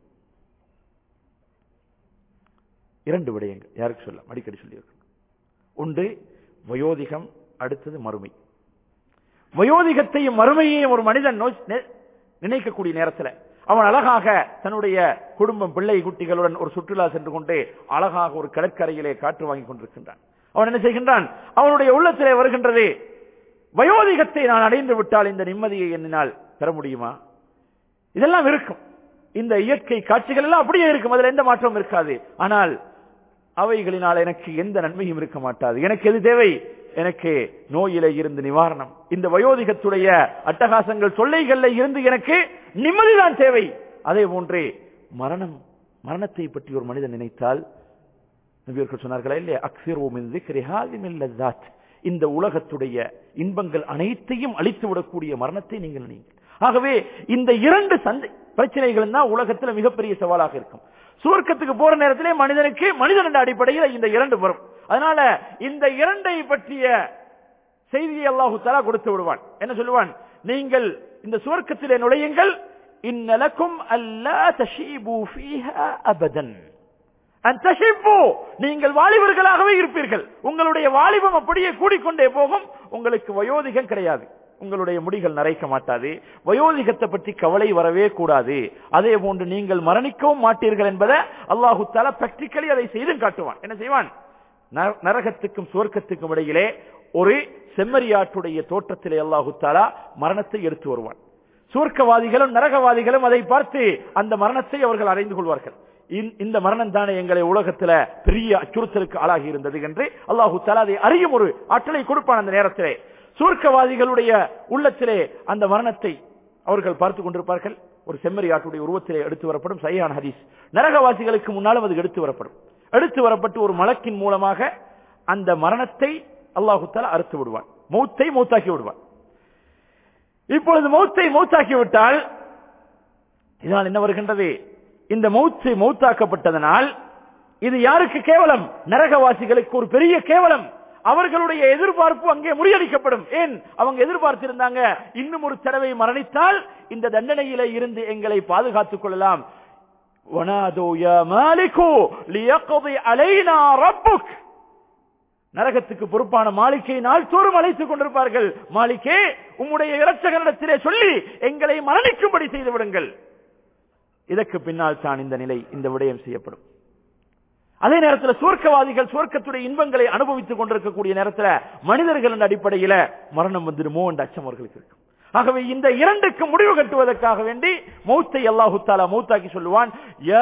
இரண்டு விடயங்கள் யாருக்கு சொல்ல அடிக்கடி சொல்லியிருக்கோம் ஒன்று வயோதிகம் அடுத்தது மறுமை வயோதிகத்தையும் மறுமையையும் ஒரு மனிதன் நோய் நெ- நினைக்கக்கூடிய நேரத்தில் அவன் அழகாக தன்னுடைய குடும்பம் பிள்ளை குட்டிகளுடன் ஒரு சுற்றுலா சென்று கொண்டு அழகாக ஒரு கடற்கரையிலே காற்று வாங்கி கொண்டிருக்கின்றான் அவன் என்ன செய்கின்றான் அவனுடைய உள்ளத்திலே வருகின்றது வயோதிகத்தை நான் அடைந்து விட்டால் இந்த நிம்மதியை என்னால் பெற முடியுமா இதெல்லாம் இருக்கும் இந்த இயற்கை காட்சிகள் எல்லாம் அப்படியே இருக்கும் அதுல எந்த மாற்றமும் இருக்காது ஆனால் அவைகளினால் எனக்கு எந்த நன்மையும் இருக்க மாட்டாது எனக்கு எது தேவை எனக்கு நோயில இருந்து நிவாரணம் இந்த வயோதிகத்துடைய அட்டகாசங்கள் தொல்லைகள்ல இருந்து எனக்கு நிம்மதிதான் தேவை அதே போன்றே மரணம் மரணத்தை பற்றி ஒரு மனிதன் நினைத்தால் நபியர்கள் சொன்னார்களா இல்லையா அக்சிரோமின் லதாத் இந்த உலகத்துடைய இன்பங்கள் அனைத்தையும் அழித்து விடக்கூடிய மரணத்தை நீங்கள் நினைங்கள் ஆகவே இந்த இரண்டு சந்தை பிரச்சனைகள் தான் உலகத்தில் மிகப்பெரிய சவாலாக இருக்கும் சுவர்க்கத்துக்கு போற நேரத்திலே மனிதனுக்கு மனிதன் என்ற அடிப்படையில் இந்த இரண்டு வரும் அதனால இந்த இரண்டை பற்றிய செய்தியை அல்லாஹு தலா கொடுத்து விடுவான் என்ன சொல்லுவான் நீங்கள் இந்த சுவர்க்கத்திலே நுழையுங்கள் இன்னலக்கும் அல்லா தஷீபு ஃபீஹா அபதன் நீங்கள் வாலிபர்களாகவே இருப்பீர்கள் உங்களுடைய வாலிபம் அப்படியே கூடிக்கொண்டே போகும் உங்களுக்கு வயோதிகம் கிடையாது உங்களுடைய முடிகள் நரைக்க மாட்டாது வயோதிகத்தை பற்றி கவலை வரவே கூடாது அதே போன்று நீங்கள் மரணிக்கவும் மாட்டீர்கள் என்பதை அல்லாஹு தாலா பிராக்டிக்கலி அதை செய்து காட்டுவான் என்ன செய்வான் நரகத்துக்கும் சுவர்க்கத்துக்கும் இடையிலே ஒரு செம்மறியாட்டுடைய தோற்றத்திலே அல்லாஹு தாலா மரணத்தை எடுத்து வருவான் சுவர்க்கவாதிகளும் நரகவாதிகளும் அதை பார்த்து அந்த மரணத்தை அவர்கள் அடைந்து கொள்வார்கள் இந்த மரணம் தானே எங்களை உலகத்துல பெரிய அச்சுறுத்தலுக்கு ஆளாகி இருந்தது என்று அல்லாஹு தாலா அதை அறியும் ஒரு ஆற்றலை கொடுப்பான் அந்த நேரத்திலே சூர்க்கவாதிகளுடைய உள்ளத்திலே அந்த மரணத்தை அவர்கள் பார்த்துக் கொண்டிருப்பார்கள் ஒரு செம்மறி ஆட்டுடைய உருவத்திலே எடுத்து வரப்படும் சையான் ஹதீஸ் நரகவாசிகளுக்கு முன்னாலும் அது எடுத்து வரப்படும் எடுத்து வரப்பட்டு ஒரு மலக்கின் மூலமாக அந்த மரணத்தை அல்லாஹுத்தால அறுத்து விடுவான் மௌத்தை மௌத்தாக்கி விடுவான் இப்பொழுது மௌத்தை மௌத்தாக்கி விட்டால் இதனால் என்ன வருகின்றது இந்த மௌத்து மௌத்தாக்கப்பட்டதனால் இது யாருக்கு கேவலம் நரகவாசிகளுக்கு ஒரு பெரிய கேவலம் அவர்களுடைய எதிர்பார்ப்பு அங்கே முறியடிக்கப்படும் ஏன் அவங்க எதிர்பார்த்திருந்தாங்க இன்னும் ஒரு தடவை மரணித்தால் இந்த தண்டனையில இருந்து எங்களை பாதுகாத்துக் கொள்ளலாம் நரகத்துக்கு பொறுப்பான மாளிகை நாள் தோறும் அழைத்துக் கொண்டிருப்பார்கள் மாளிகே உம்முடைய இரட்சகனிடத்திலே சொல்லி எங்களை மரணிக்கும்படி செய்து விடுங்கள் இதற்கு பின்னால் தான் இந்த நிலை இந்த விடயம் செய்யப்படும் அதே நேரத்தில் சுவர்க்கவாதிகள் சுவர்க்கத்துடைய இன்பங்களை அனுபவித்துக் கொண்டிருக்கக்கூடிய நேரத்தில் மனிதர்களின் அடிப்படையில மரணம் வந்துடுமோ என்ற அச்சம் அவர்களுக்கு இருக்கும் ஆகவே இந்த இரண்டுக்கு முடிவு கட்டுவதற்காக வேண்டி மௌத்தை அல்லாஹு தாலா மௌத்தாக்கி சொல்லுவான்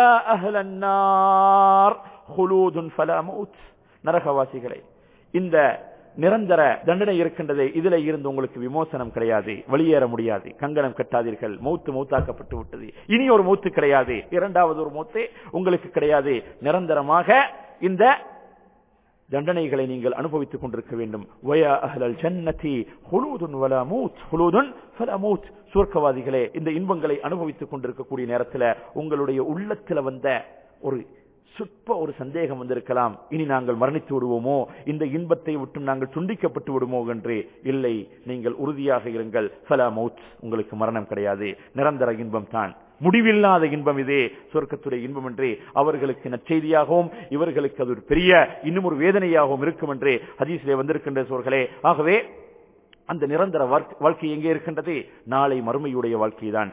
நரகவாசிகளை இந்த நிரந்தர தண்டனை இருக்கின்றது இதுல இருந்து உங்களுக்கு விமோசனம் கிடையாது வெளியேற முடியாது கங்கணம் கட்டாதீர்கள் மௌத்து மௌத்தாக்கப்பட்டு விட்டது இனி ஒரு மௌத்து கிடையாது இரண்டாவது ஒரு மௌத்து உங்களுக்கு கிடையாது நிரந்தரமாக இந்த தண்டனைகளை நீங்கள் அனுபவித்துக் கொண்டிருக்க வேண்டும் வயா அஹ்லல் ஜன்னதி ஹுலூதுன் வலா மூத் ஹுலூதுன் ஃபலா மூத் சுவர்க்கவாதிகளே இந்த இன்பங்களை அனுபவித்துக் கொண்டிருக்கக்கூடிய நேரத்தில் உங்களுடைய உள்ளத்துல வந்த ஒரு சுற்ப ஒரு சந்தேகம் வந்திருக்கலாம் இனி நாங்கள் மரணித்து விடுவோமோ இந்த இன்பத்தை விட்டு நாங்கள் துண்டிக்கப்பட்டு விடுமோ என்று இல்லை நீங்கள் உறுதியாக இருங்கள் ஃபலா மவுத் உங்களுக்கு மரணம் கிடையாது நிரந்தர இன்பம் தான் முடிவில்லாத இன்பம் இதே சொர்க்கத்துடைய இன்பம் என்றே அவர்களுக்கு நற்செய்தியாகவும் இவர்களுக்கு அது ஒரு பெரிய இன்னும் ஒரு வேதனையாகவும் இருக்கும் என்றே ஹதீஸிலே வந்திருக்கின்ற சோர்களே ஆகவே அந்த நிரந்தர வாழ்க்கை எங்கே இருக்கின்றது நாளை மறுமையுடைய வாழ்க்கை தான்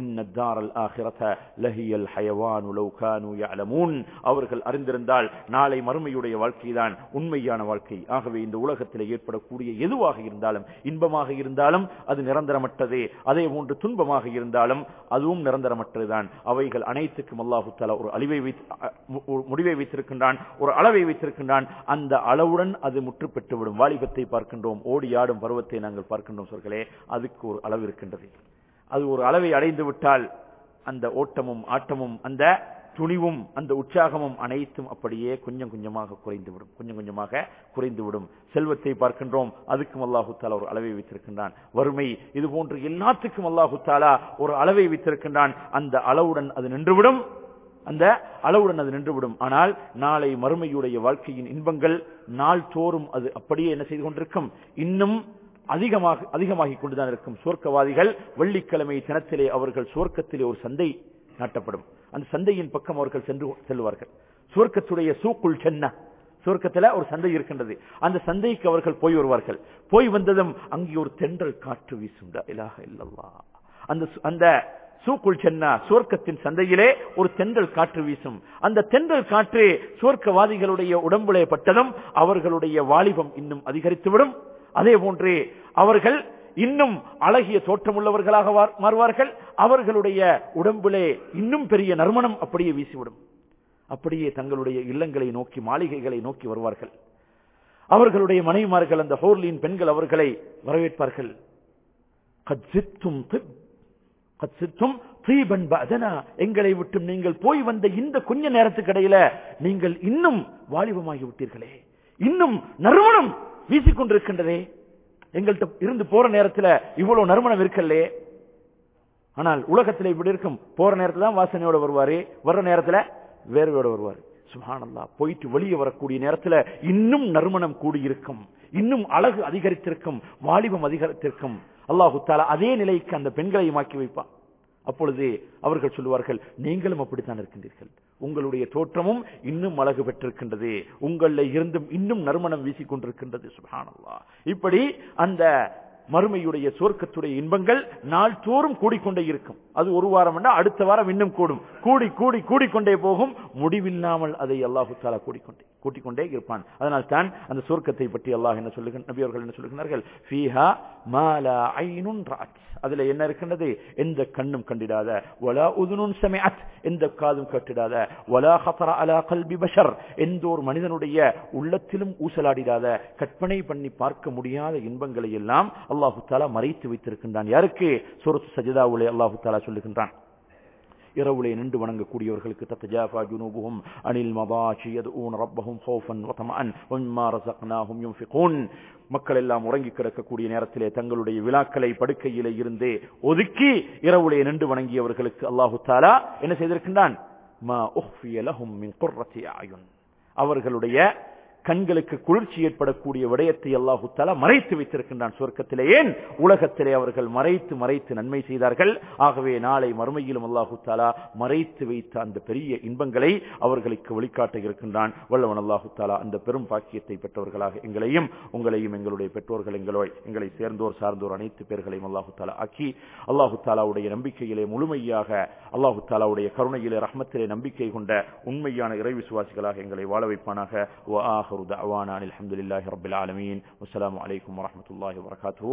அவர்கள் அறிந்திருந்தால் நாளை மறுமையுடைய வாழ்க்கை தான் உண்மையான வாழ்க்கை ஆகவே இந்த உலகத்தில் ஏற்படக்கூடிய எதுவாக இருந்தாலும் இன்பமாக இருந்தாலும் அது நிரந்தரமற்றது அதே போன்று துன்பமாக இருந்தாலும் அதுவும் நிரந்தரமற்றதுதான் அவைகள் அனைத்துக்கும் அல்லாஹு தலா ஒரு அழிவை முடிவை வைத்திருக்கின்றான் ஒரு அளவை வைத்திருக்கின்றான் அந்த அளவுடன் அது முற்று பெற்றுவிடும் வாலிபத்தை பார்க்கின்றோம் ஓடி ஆடும் பருவத்தை நாங்கள் பார்க்கின்றோம் சொல்களே அதுக்கு ஒரு அளவு இருக்கின்றது அது ஒரு அளவை அடைந்து விட்டால் அந்த ஓட்டமும் ஆட்டமும் அந்த துணிவும் அந்த உற்சாகமும் அனைத்தும் அப்படியே கொஞ்சம் கொஞ்சமாக குறைந்துவிடும் கொஞ்சம் கொஞ்சமாக குறைந்துவிடும் செல்வத்தை பார்க்கின்றோம் அதுக்கும் அல்லாஹு தாலா ஒரு அளவை வைத்திருக்கின்றான் வறுமை இது போன்று எல்லாத்துக்கும் அல்லாஹு தாலா ஒரு அளவை வைத்திருக்கின்றான் அந்த அளவுடன் அது நின்றுவிடும் அந்த அளவுடன் அது நின்றுவிடும் ஆனால் நாளை மறுமையுடைய வாழ்க்கையின் இன்பங்கள் நாள் தோறும் அது அப்படியே என்ன செய்து கொண்டிருக்கும் இன்னும் அதிகமாக அதிகமாகிக் கொண்டுதான் இருக்கும் சுவர்க்கவாதிகள் வெள்ளிக்கிழமை தினத்திலே அவர்கள் சுவர்க்கத்திலே ஒரு சந்தை நாட்டப்படும் அந்த சந்தையின் பக்கம் அவர்கள் சென்று செல்வார்கள் சுவர்க்கத்துடைய சூக்குள் சென்ன சுவர்க்கத்துல ஒரு சந்தை இருக்கின்றது அந்த சந்தைக்கு அவர்கள் போய் வருவார்கள் போய் வந்ததும் அங்கே ஒரு தென்றல் காற்று வீசும் இலாக இல்லல்லா அந்த அந்த சூக்குள் சென்னா சுவர்க்கத்தின் சந்தையிலே ஒரு தென்றல் காற்று வீசும் அந்த தென்றல் காற்று சுவர்க்கவாதிகளுடைய உடம்புலே பட்டதும் அவர்களுடைய வாலிபம் இன்னும் அதிகரித்துவிடும் அதே போன்று அவர்கள் இன்னும் அழகிய தோற்றமுள்ளவர்களாக வார்- மாறுவார்கள் அவர்களுடைய உடம்பிலே இன்னும் பெரிய நறுமணம் அப்படியே வீசிவிடும் அப்படியே தங்களுடைய இல்லங்களை நோக்கி மாளிகைகளை நோக்கி வருவார்கள் அவர்களுடைய மனைவிமார்கள் அந்த ஹோர்லியின் பெண்கள் அவர்களை வரவேற்பார்கள் "கத் சித்தும் திப், கத் சித்தும் தீபன் பதனா எங்களை விட்டும் நீங்கள் போய் வந்த இந்த கொஞ்ச நேரத்துக்கு இடையில நீங்கள் இன்னும் வாலிபமாகி விட்டீர்களே இன்னும் நறுமணம் வீசிக்கொண்டிருக்கின்றதே எங்கள்கிட்ட இருந்து போற நேரத்துல இவ்வளவு நறுமணம் இருக்கல்லே ஆனால் உலகத்துல இப்படி இருக்கும் போற நேரத்துல தான் வாசனையோட வருவாரு வர்ற நேரத்துல வேர்வையோட வருவாரு சுபானல்லா போயிட்டு வெளியே வரக்கூடிய நேரத்துல இன்னும் நறுமணம் கூடியிருக்கும் இன்னும் அழகு அதிகரித்திருக்கும் வாலிபம் அதிகரித்திருக்கும் அல்லாஹு தாலா அதே நிலைக்கு அந்த பெண்களை மாக்கி வைப்பான் அப்பொழுது அவர்கள் சொல்லுவார்கள் நீங்களும் அப்படித்தான் இருக்கின்றீர்கள் உங்களுடைய தோற்றமும் இன்னும் அழகு பெற்றிருக்கின்றது உங்களில் இருந்தும் இன்னும் நறுமணம் வீசிக் கொண்டிருக்கின்றது சுபானல்லா இப்படி அந்த மறுமையுடைய சொர்க்கத்துடைய இன்பங்கள் நாள்தோறும் கூடிக்கொண்டே இருக்கும் அது ஒரு வாரம் என்றால் அடுத்த வாரம் இன்னும் கூடும் கூடி கூடி கூடிக்கொண்டே போகும் முடிவில்லாமல் அதை அல்லாஹு தாலா கூடிக்கொண்டே கூட்டிக்கொண்டே இருப்பான் அதனால் தான் அந்த சொர்க்கத்தை பற்றி அல்லாஹ் என்ன சொல்லுகிற நபி அவர்கள் என்ன சொல்லுகிறார்கள் ஃபீஹா மாலா ஐனுன் ராத் அதுல என்ன இருக்கின்றது எந்த கண்ணும் கண்டிடாத வலா உதுனுன் சமிஅத் எந்த காதும் கட்டிடாத வலா ஹதர அலா கல்பி பஷர் எந்த ஒரு மனிதனுடைய உள்ளத்திலும் ஊசலாடிடாத கற்பனை பண்ணி பார்க்க முடியாத இன்பங்களை எல்லாம் அல்லாஹு தாலா மறைத்து வைத்திருக்கின்றான் யாருக்கு சூரத்து சஜிதாவுலே அல்லாஹு தாலா சொல்லுகின்றான் இரவுலே நின்று வணங்கக்கூடியவர்களுக்கு தத்தஜாஃபா ஜுனூபுஹும் அனில் மதாஷி யதுஊன ரப்பஹும் ஹௌஃபன் வதமஅன் வமிம்மா ரஸக்னாஹும் யுன்ஃபிகூன் மக்கள் எல்லாம் உறங்கி கிடக்கக்கூடிய நேரத்திலே தங்களுடைய விழாக்களை படுக்கையிலே இருந்து ஒதுக்கி இரவுலே நின்று வணங்கியவர்களுக்கு அல்லாஹு தாலா என்ன செய்திருக்கின்றான் மா உஹ்ஃபிய லஹும் மின் குர்ரத்தி அயுன் அவர்களுடைய கண்களுக்கு குளிர்ச்சி ஏற்படக்கூடிய விடயத்தை அல்லாஹு தாலா மறைத்து வைத்திருக்கின்றான் சொர்க்கத்திலே ஏன் உலகத்திலே அவர்கள் மறைத்து மறைத்து நன்மை செய்தார்கள் ஆகவே நாளை மறுமையிலும் அல்லாஹு தாலா மறைத்து வைத்த அந்த பெரிய இன்பங்களை அவர்களுக்கு வழிகாட்ட இருக்கின்றான் வல்லவன் அல்லாஹு தாலா அந்த பெரும் பாக்கியத்தை பெற்றவர்களாக எங்களையும் உங்களையும் எங்களுடைய பெற்றோர்கள் எங்களோ எங்களை சேர்ந்தோர் சார்ந்தோர் அனைத்து பேர்களையும் அல்லாஹு தாலா ஆக்கி அல்லாஹு தாலாவுடைய நம்பிக்கையிலே முழுமையாக அல்லாஹு தாலாவுடைய கருணையிலே ரஹ்மத்திலே நம்பிக்கை கொண்ட உண்மையான இறை விசுவாசிகளாக எங்களை வாழ வைப்பானாக وآخر دعوانا الحمد لله رب العالمين والسلام عليكم ورحمة الله وبركاته